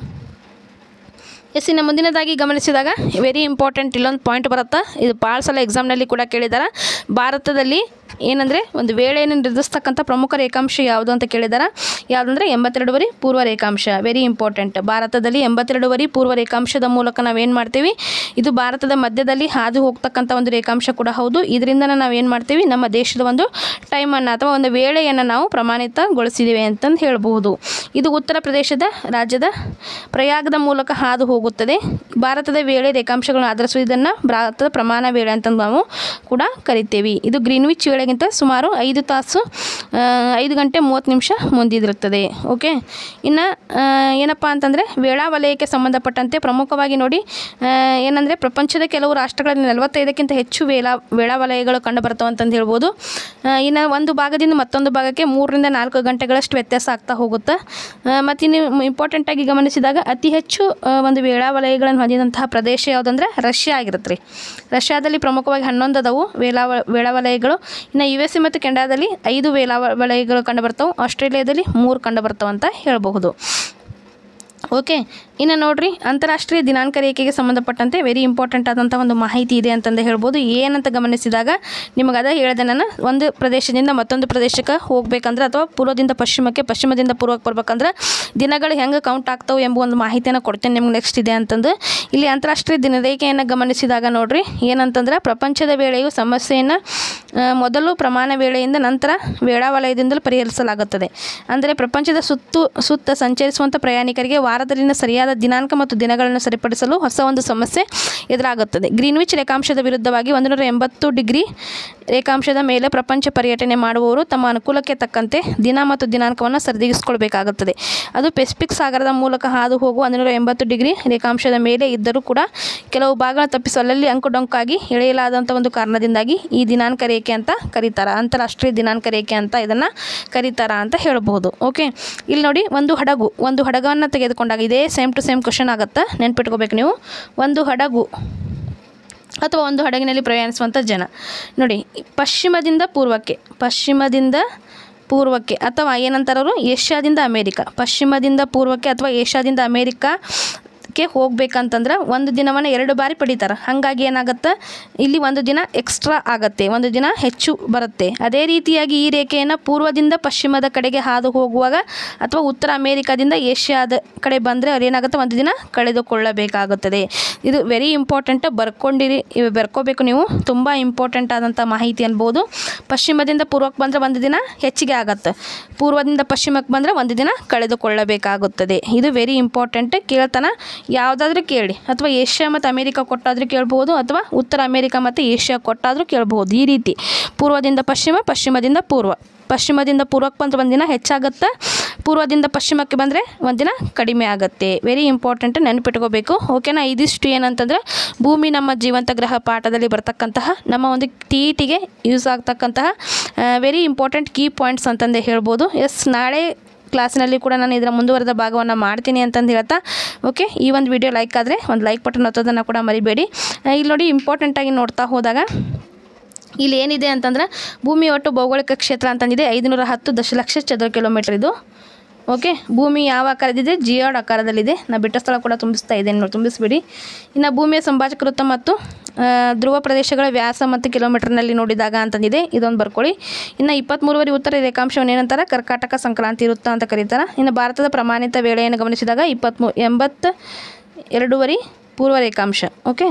ಎಸ್ ಇನ್ನು ಮುಂದಿನದಾಗಿ ಗಮನಿಸಿದಾಗ ವೆರಿ ಇಂಪಾರ್ಟೆಂಟ್ ಇಲ್ಲೊಂದು ಪಾಯಿಂಟ್ ಬರುತ್ತೆ ಇದು ಭಾಳ ಸಲ ಎಕ್ಸಾಮ್ನಲ್ಲಿ ಕೂಡ ಕೇಳಿದ್ದಾರೆ ಭಾರತದಲ್ಲಿ ಏನಂದರೆ ಒಂದು ವೇಳೆಯನ್ನು ನಿರ್ಧರಿಸ್ತಕ್ಕಂಥ ಪ್ರಮುಖ ರೇಖಾಂಶ ಯಾವುದು ಅಂತ ಕೇಳಿದ್ದಾರೆ ಯಾವುದಂದ್ರೆ ಎಂಬತ್ತೆರಡುವರೆ ಪೂರ್ವ ರೇಖಾಂಶ ವೆರಿ ಇಂಪಾರ್ಟೆಂಟ್ ಭಾರತದಲ್ಲಿ ಎಂಬತ್ತೆರಡುವರೆ ಪೂರ್ವ ರೇಖಾಂಶದ ಮೂಲಕ ನಾವೇನು ಮಾಡ್ತೀವಿ ಇದು ಭಾರತದ ಮಧ್ಯದಲ್ಲಿ ಹಾದು ಹೋಗ್ತಕ್ಕಂಥ ಒಂದು ರೇಖಾಂಶ ಕೂಡ ಹೌದು ಇದರಿಂದ ನಾವು ಏನು ಮಾಡ್ತೀವಿ ನಮ್ಮ ದೇಶದ ಒಂದು ಟೈಮನ್ನು ಅಥವಾ ಒಂದು ವೇಳೆಯನ್ನು ನಾವು ಪ್ರಮಾಣಿತಗೊಳಿಸಿದ್ದೀವಿ ಅಂತಂದು ಹೇಳಬಹುದು ಇದು ಉತ್ತರ ಪ್ರದೇಶದ ರಾಜ್ಯದ ಪ್ರಯಾಗದ ಮೂಲಕ ಹಾದು ಹೋಗುತ್ತದೆ ಭಾರತದ ವೇಳೆ ರೇಖಾಂಶಗಳನ್ನು ಆಧರಿಸುವುದನ್ನು ಭಾರತದ ಪ್ರಮಾಣ ವೇಳೆ ಅಂತ ನಾವು ಕೂಡ ಕರಿತೇವೆ ಇದು ಗ್ರೀನ್ವಿಚ್ ವೇಳೆಗೆ ಗಂಟೆಗಿಂತ ಸುಮಾರು ಐದು ತಾಸು ಆ, ಐದು ಗಂಟೆ ಮೂವತ್ತು ನಿಮಿಷ ಮುಂದಿದಿರುತ್ತದೆ ಓಕೆ ಇನ್ನು ಏನಪ್ಪ ಅಂತಂದರೆ ವೇಳಾ ವಲಯಕ್ಕೆ ಸಂಬಂಧಪಟ್ಟಂತೆ ಪ್ರಮುಖವಾಗಿ ನೋಡಿ ಆ, ಏನಂದರೆ ಪ್ರಪಂಚದ ಕೆಲವು ರಾಷ್ಟ್ರಗಳಲ್ಲಿ ನಲವತ್ತೈದಕ್ಕಿಂತ ಹೆಚ್ಚು ವೇಳಾ ವೇಳಾ ವಲಯಗಳು ಕಂಡು ಬರ್ತಾವೆ ಅಂತಂದು ಹೇಳ್ಬೋದು ಆ, ಇನ್ನು ಒಂದು ಭಾಗದಿಂದ ಮತ್ತೊಂದು ಭಾಗಕ್ಕೆ ಮೂರರಿಂದ ನಾಲ್ಕು ಗಂಟೆಗಳಷ್ಟು ವ್ಯತ್ಯಾಸ ಆಗ್ತಾ ಹೋಗುತ್ತೆ ಮತ್ತು ಇನ್ನು ಇಂಪಾರ್ಟೆಂಟಾಗಿ ಗಮನಿಸಿದಾಗ ಅತಿ ಹೆಚ್ಚು ಆ, ಒಂದು ವೇಳಾ ವಲಯಗಳನ್ನು ಹೊಂದಿದಂತಹ ಪ್ರದೇಶ ಯಾವುದಂದ್ರೆ ರಷ್ಯಾ ಆಗಿರುತ್ತೆ ರೀ ರಷ್ಯಾದಲ್ಲಿ ಪ್ರಮುಖವಾಗಿ ಹನ್ನೊಂದು ಅದಾವು ವೇಳಾ ವೇಳಾ ವಲಯಗಳು ಇನ್ನು ಯು ಎಸ್ ಎ ಮತ್ತು ಕೆನಡಾದಲ್ಲಿ ಐದು ವೇಳಾ ವಲಯಗಳು ಕಂಡು ಬರ್ತಾವೆ ಆಸ್ಟ್ರೇಲಿಯಾದಲ್ಲಿ ಮೂರು ಕಂಡು ಬರ್ತಾವೆ ಅಂತ ಹೇಳಬಹುದು ಓಕೆ ಇನ್ನು ನೋಡ್ರಿ ಅಂತಾರಾಷ್ಟ್ರೀಯ ದಿನಾಂಕ ರೇಖೆಗೆ ಸಂಬಂಧಪಟ್ಟಂತೆ ವೆರಿ ಇಂಪಾರ್ಟೆಂಟ್ ಆದಂಥ ಒಂದು ಮಾಹಿತಿ ಇದೆ ಅಂತಂದು ಹೇಳ್ಬೋದು ಏನಂತ ಗಮನಿಸಿದಾಗ ನಿಮಗೆ ಅದ ಹೇಳಿದೆ ನಾನು ಒಂದು ಪ್ರದೇಶದಿಂದ ಮತ್ತೊಂದು ಪ್ರದೇಶಕ್ಕೆ ಹೋಗ್ಬೇಕಂದ್ರೆ ಅಥವಾ ಪೂರ್ವದಿಂದ ಪಶ್ಚಿಮಕ್ಕೆ ಪಶ್ಚಿಮದಿಂದ ಪೂರ್ವಕ್ಕೆ ಬರ್ಬೇಕಂದ್ರೆ ದಿನಗಳು ಹೆಂಗೆ ಕೌಂಟ್ ಆಗ್ತಾವೆ ಎಂಬ ಒಂದು ಮಾಹಿತಿಯನ್ನು ಕೊಡ್ತೇನೆ ನಿಮ್ಗೆ ನೆಕ್ಸ್ಟ್ ಇದೆ ಅಂತಂದು ಇಲ್ಲಿ ಅಂತಾರಾಷ್ಟ್ರೀಯ ದಿನರೇಖೆಯನ್ನು ಗಮನಿಸಿದಾಗ ನೋಡ್ರಿ ಏನಂತಂದ್ರೆ ಪ್ರಪಂಚದ ವೇಳೆಯು ಸಮಸ್ಯೆಯನ್ನು ಆ, ಮೊದಲು ಪ್ರಮಾಣ ವೇಳೆಯಿಂದ ನಂತರ ವೇಳಾವಲಯದಿಂದಲೂ ಪರಿಹರಿಸಲಾಗುತ್ತದೆ ಅಂದರೆ ಪ್ರಪಂಚದ ಸುತ್ತು ಸುತ್ತ ಸಂಚರಿಸುವಂಥ ಪ್ರಯಾಣಿಕರಿಗೆ ವಾರದಲ್ಲಿನ ಸರಿಯಾದ ದಿನಾಂಕ ಮತ್ತು ದಿನಗಳನ್ನು ಸರಿಪಡಿಸಲು ಹೊಸ ಒಂದು ಸಮಸ್ಯೆ ಎದುರಾಗುತ್ತದೆ ಗ್ರೀನ್ವಿಚ್ ರೇಖಾಂಶದ ವಿರುದ್ಧವಾಗಿ ಒಂದು ನೂರ ಎಂಬತ್ತು ಡಿಗ್ರಿ ರೇಖಾಂಶದ ಮೇಲೆ ಪ್ರಪಂಚ ಪರ್ಯಟನೆ ಮಾಡುವವರು ತಮ್ಮ ಅನುಕೂಲಕ್ಕೆ ತಕ್ಕಂತೆ ದಿನ ಮತ್ತು ದಿನಾಂಕವನ್ನು ಸರಿದೂಗಿಸಿಕೊಳ್ಬೇಕಾಗುತ್ತದೆ ಅದು ಪೆಸಿಫಿಕ್ ಸಾಗರದ ಮೂಲಕ ಹಾದು ಹೋಗುವ ಒಂದು ನೂರ ಎಂಬತ್ತು ಡಿಗ್ರಿ ರೇಖಾಂಶದ ಮೇಲೆ ಇದ್ದರೂ ಕೂಡ ಕೆಲವು ಭಾಗಗಳ ತಪ್ಪಿಸಿ ಅಲ್ಲಲ್ಲಿ ಅಂಕುಡೊಂಕಾಗಿ ಎಳೆಯಲಾದಂಥ ಒಂದು ಕಾರಣದಿಂದಾಗಿ ಈ ದಿನಾಂಕ ರೇಖೆ ಅಂತ ಕರೀತಾರೆ ಅಂತಾರಾಷ್ಟ್ರೀಯ ದಿನಾಂಕ ರೇಖೆ ಅಂತ ಇದನ್ನು ಕರೀತಾರ ಅಂತ ಹೇಳ್ಬೋದು ಓಕೆ ಇಲ್ಲಿ ನೋಡಿ ಒಂದು ಹಡಗು ಒಂದು ಹಡಗನ್ನು ತೆಗೆದುಕೊಂಡಾಗ ಇದೇ ಸೇಮ್ ಟು ಸೇಮ್ ಕ್ವಶನ್ ಆಗುತ್ತೆ ನೆನ್ಪಿಟ್ಕೋಬೇಕು ನೀವು ಒಂದು ಹಡಗು ಅಥವಾ ಒಂದು ಹಡಗಿನಲ್ಲಿ ಪ್ರಯಾಣಿಸುವಂಥ ಜನ ನೋಡಿ ಪಶ್ಚಿಮದಿಂದ ಪೂರ್ವಕ್ಕೆ ಪಶ್ಚಿಮದಿಂದ ಪೂರ್ವಕ್ಕೆ ಅಥವಾ ಏನಂತಾರವರು ಏಷ್ಯಾದಿಂದ ಅಮೇರಿಕ ಪಶ್ಚಿಮದಿಂದ ಪೂರ್ವಕ್ಕೆ ಅಥವಾ ಏಷ್ಯಾದಿಂದ ಅಮೇರಿಕಕ್ಕೆ ಹೋಗ್ಬೇಕಂತಂದ್ರೆ ಒಂದು ದಿನವನ್ನು ಎರಡು ಬಾರಿ ಪಡಿತಾರೆ ಹಾಗಾಗಿ ಏನಾಗುತ್ತೆ ಇಲ್ಲಿ ಒಂದು ದಿನ ಎಕ್ಸ್ಟ್ರಾ ಆಗತ್ತೆ ಒಂದು ದಿನ ಹೆಚ್ಚು ಬರುತ್ತೆ ಅದೇ ರೀತಿಯಾಗಿ ಈ ರೇಖೆಯನ್ನು ಪೂರ್ವದಿಂದ ಪಶ್ಚಿಮದ ಕಡೆಗೆ ಹಾದು ಹೋಗುವಾಗ ಅಥವಾ ಉತ್ತರ ಅಮೇರಿಕಾದಿಂದ ಏಷ್ಯಾದ ಕಡೆ ಬಂದರೆ ಅದೇನಾಗುತ್ತೆ ಒಂದು ದಿನ ಕಳೆದುಕೊಳ್ಳಬೇಕಾಗುತ್ತದೆ ಇದು ವೆರಿ ಇಂಪಾರ್ಟೆಂಟ್ ಬರ್ಕೊಂಡಿರಿ ಇವು ಬರ್ಕೋಬೇಕು ನೀವು ತುಂಬ ಇಂಪಾರ್ಟೆಂಟ್ ಆದಂಥ ಮಾಹಿತಿ ಅನ್ಬೋದು ಪಶ್ಚಿಮದಿಂದ ಪೂರ್ವಕ್ಕೆ ಬಂದರೆ ಒಂದು ದಿನ ಹೆಚ್ಚಿಗೆ ಆಗತ್ತೆ ಪೂರ್ವದಿಂದ ಪಶ್ಚಿಮಕ್ಕೆ ಬಂದರೆ ಒಂದು ದಿನ ಕಳೆದುಕೊಳ್ಳಬೇಕಾಗುತ್ತದೆ ಇದು ವೆರಿ ಇಂಪಾರ್ಟೆಂಟ್ ಕೇಳ್ತಾನ ಯಾವುದಾದ್ರೂ ಕೇಳಿ ಅಥವಾ ಏಷ್ಯಾ ಮತ್ತು ಅಮೇರಿಕಾ ಕೊಟ್ಟಾದರೂ ಕೇಳ್ಬೋದು ಅಥವಾ ಉತ್ತರ ಅಮೇರಿಕಾ ಮತ್ತು ಏಷ್ಯಾ ಕೊಟ್ಟಾದರೂ ಕೇಳ್ಬೋದು ಈ ರೀತಿ ಪೂರ್ವದಿಂದ ಪಶ್ಚಿಮ ಪಶ್ಚಿಮದಿಂದ ಪೂರ್ವ ಪಶ್ಚಿಮದಿಂದ ಪೂರ್ವಕ್ಕೆ ಬಂದರೆ ಒಂದಿನ ಹೆಚ್ಚಾಗುತ್ತೆ ಪೂರ್ವದಿಂದ ಪಶ್ಚಿಮಕ್ಕೆ ಬಂದರೆ ಒಂದಿನ ಕಡಿಮೆ ಆಗುತ್ತೆ ವೆರಿ ಇಂಪಾರ್ಟೆಂಟ್ ನೆನಪಿಟ್ಕೋಬೇಕು ಓಕೆನಾ ಇದಿಷ್ಟು ಏನಂತಂದರೆ ಭೂಮಿ ನಮ್ಮ ಜೀವಂತ ಗ್ರಹ ಪಾಠದಲ್ಲಿ ಬರ್ತಕ್ಕಂತಹ ನಮ್ಮ ಒಂದು ಟಿ ಇ ಟಿಗೆ ಯೂಸ್ ಆಗ್ತಕ್ಕಂತಹ ವೆರಿ ಇಂಪಾರ್ಟೆಂಟ್ ಕೀ ಪಾಯಿಂಟ್ಸ್ ಅಂತಂದೇ ಹೇಳ್ಬೋದು ಎಸ್ ನಾಳೆ ಕ್ಲಾಸಿನಲ್ಲಿ ಕೂಡ ನಾನು ಇದರ ಮುಂದುವರೆದ ಭಾಗವನ್ನು ಮಾಡ್ತೀನಿ ಅಂತಂದು ಹೇಳ್ತಾ ಓಕೆ ಈ ಒಂದು ವಿಡಿಯೋ ಲೈಕ್ ಆದರೆ ಒಂದು ಲೈಕ್ ಬಟನ್ ಒತ್ತೋದನ್ನು ಕೂಡ ಮರಿಬೇಡಿ ಆ, ಇಲ್ಲಿ ನೋಡಿ ಇಂಪಾರ್ಟೆಂಟಾಗಿ ನೋಡ್ತಾ ಹೋದಾಗ ಇಲ್ಲಿ ಏನಿದೆ ಅಂತಂದ್ರೆ ಭೂಮಿ ಒಟ್ಟು ಭೌಗೋಳಿಕ ಕ್ಷೇತ್ರ ಅಂತಂದಿದೆ ಐದುನೂರ ಹತ್ತು ದಶಲಕ್ಷ ಚದರ ಕಿಲೋಮೀಟರ್ ಇದು ಓಕೆ ಭೂಮಿ ಯಾವ ಆಕಾರದಿದೆ ಜಿಯಾಡ್ ಆಕಾರದಲ್ಲಿದೆ ನಾ ಬಿಟ್ಟ ಸ್ಥಳ ಕೂಡ ತುಂಬಿಸ್ತಾ ಇದ್ದೇನೆ ನೋಡಿ ತುಂಬಿಸ್ಬಿಡಿ ಇನ್ನು ಭೂಮಿಯ ಸಂಭಾಜಕ ವೃತ್ತ ಮತ್ತು ಆ, ಧ್ರುವ ಪ್ರದೇಶಗಳ ವ್ಯಾಸ ಮತ್ತು ಕಿಲೋಮೀಟರ್ನಲ್ಲಿ ನೋಡಿದಾಗ ಅಂತಂದಿದೆ ಇದೊಂದು ಬರ್ಕೊಳ್ಳಿ ಇನ್ನು ಇಪ್ಪತ್ತ್ಮೂರುವರೆ ಉತ್ತರ ರೇಖಾಂಶವನ್ನು ಏನಂತಾರೆ ಕರ್ಕಾಟಕ ಸಂಕ್ರಾಂತಿ ವೃತ್ತ ಅಂತ ಕರೀತಾರೆ ಇನ್ನು ಭಾರತದ ಪ್ರಮಾಣಿತ ವೇಳೆಯನ್ನು ಗಮನಿಸಿದಾಗ ಇಪ್ಪತ್ತ್ಮೂ ಎಂಬತ್ತು ಎರಡೂವರೆ ಪೂರ್ವ ರೇಖಾಂಶ ಓಕೆ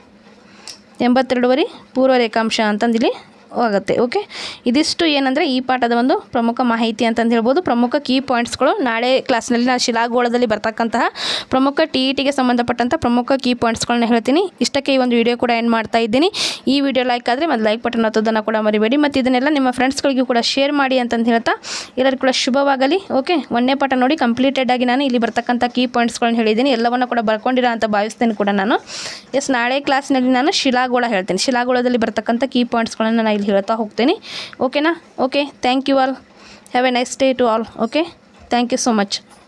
ಎಂಬತ್ತೆರಡುವರೆ ಪೂರ್ವ ರೇಖಾಂಶ ಅಂತಂದಿಲ್ಲಿ ಆಗುತ್ತೆ ಓಕೆ ಇದಿಷ್ಟು ಏನಂದರೆ ಈ ಪಾಠದ ಒಂದು ಪ್ರಮುಖ ಮಾಹಿತಿ ಅಂತಂದು ಹೇಳ್ಬೋದು ಪ್ರಮುಖ ಕೀ ಪಾಯಿಂಟ್ಸ್ಗಳು ನಾಳೆ ಕ್ಲಾಸ್ನಲ್ಲಿ ನಾನು ಶಿಲಾಗೋಳದಲ್ಲಿ ಬರ್ತಕ್ಕಂತಹ ಪ್ರಮುಖ ಟಿ ಇ ಟಿಗೆ ಸಂಬಂಧಪಟ್ಟಂಥ ಪ್ರಮುಖ ಕೀ ಪಾಯಿಂಟ್ಸ್ಗಳನ್ನ ಹೇಳ್ತೀನಿ ಇಷ್ಟಕ್ಕೆ ಈ ಒಂದು ವಿಡಿಯೋ ಕೂಡ ಎಂಡ್ ಮಾಡ್ತಾ ಇದ್ದೀನಿ ಈ ವಿಡಿಯೋ ಲೈಕ್ ಆದರೆ ಮತ್ತು ಲೈಕ್ ಬಟನ್ ಒತ್ತೋದನ್ನು ಕೂಡ ಮರಿಬೇಡಿ ಮತ್ತು ಇದನ್ನೆಲ್ಲ ನಿಮ್ಮ ಫ್ರೆಂಡ್ಸ್ಗಳಿಗೂ ಕೂಡ ಶೇರ್ ಮಾಡಿ ಅಂತಂದು ಹೇಳ್ತಾ ಎಲ್ಲರಿಗೂ ಕೂಡ ಶುಭವಾಗಲಿ ಓಕೆ ಒಂದನೇ ಪಾಠ ನೋಡಿ ಕಂಪ್ಲೀಟೆಡ್ ಆಗಿ ನಾನು ಇಲ್ಲಿ ಬರ್ತಕ್ಕಂಥ ಕೀ ಪಾಯಿಂಟ್ಸ್ಗಳನ್ನ ಹೇಳಿದ್ದೀನಿ ಎಲ್ಲವನ್ನು ಕೂಡ ಬರ್ಕೊಂಡಿರೋ ಅಂತ ಭಾವಿಸ್ತೇನೆ ಕೂಡ ನಾನು ಎಸ್ ನಾಳೆ ಕ್ಲಾಸ್ನಲ್ಲಿ ನಾನು ಶಿಲಾಗೋಳ ಹೇಳ್ತೀನಿ ಶಿಲಾಗೋಳದಲ್ಲಿ ಬರ್ತಕ್ಕಂಥ ಕೀ ಪಾಯಿಂಟ್ಸ್ಗಳನ್ನು ನಾನು ಇಲ್ಲಿ ಹೇಳ್ತಾ ಹೋಗ್ತೀನಿ ಓಕೆನಾ okay thank you all have a nice day to all okay thank you so much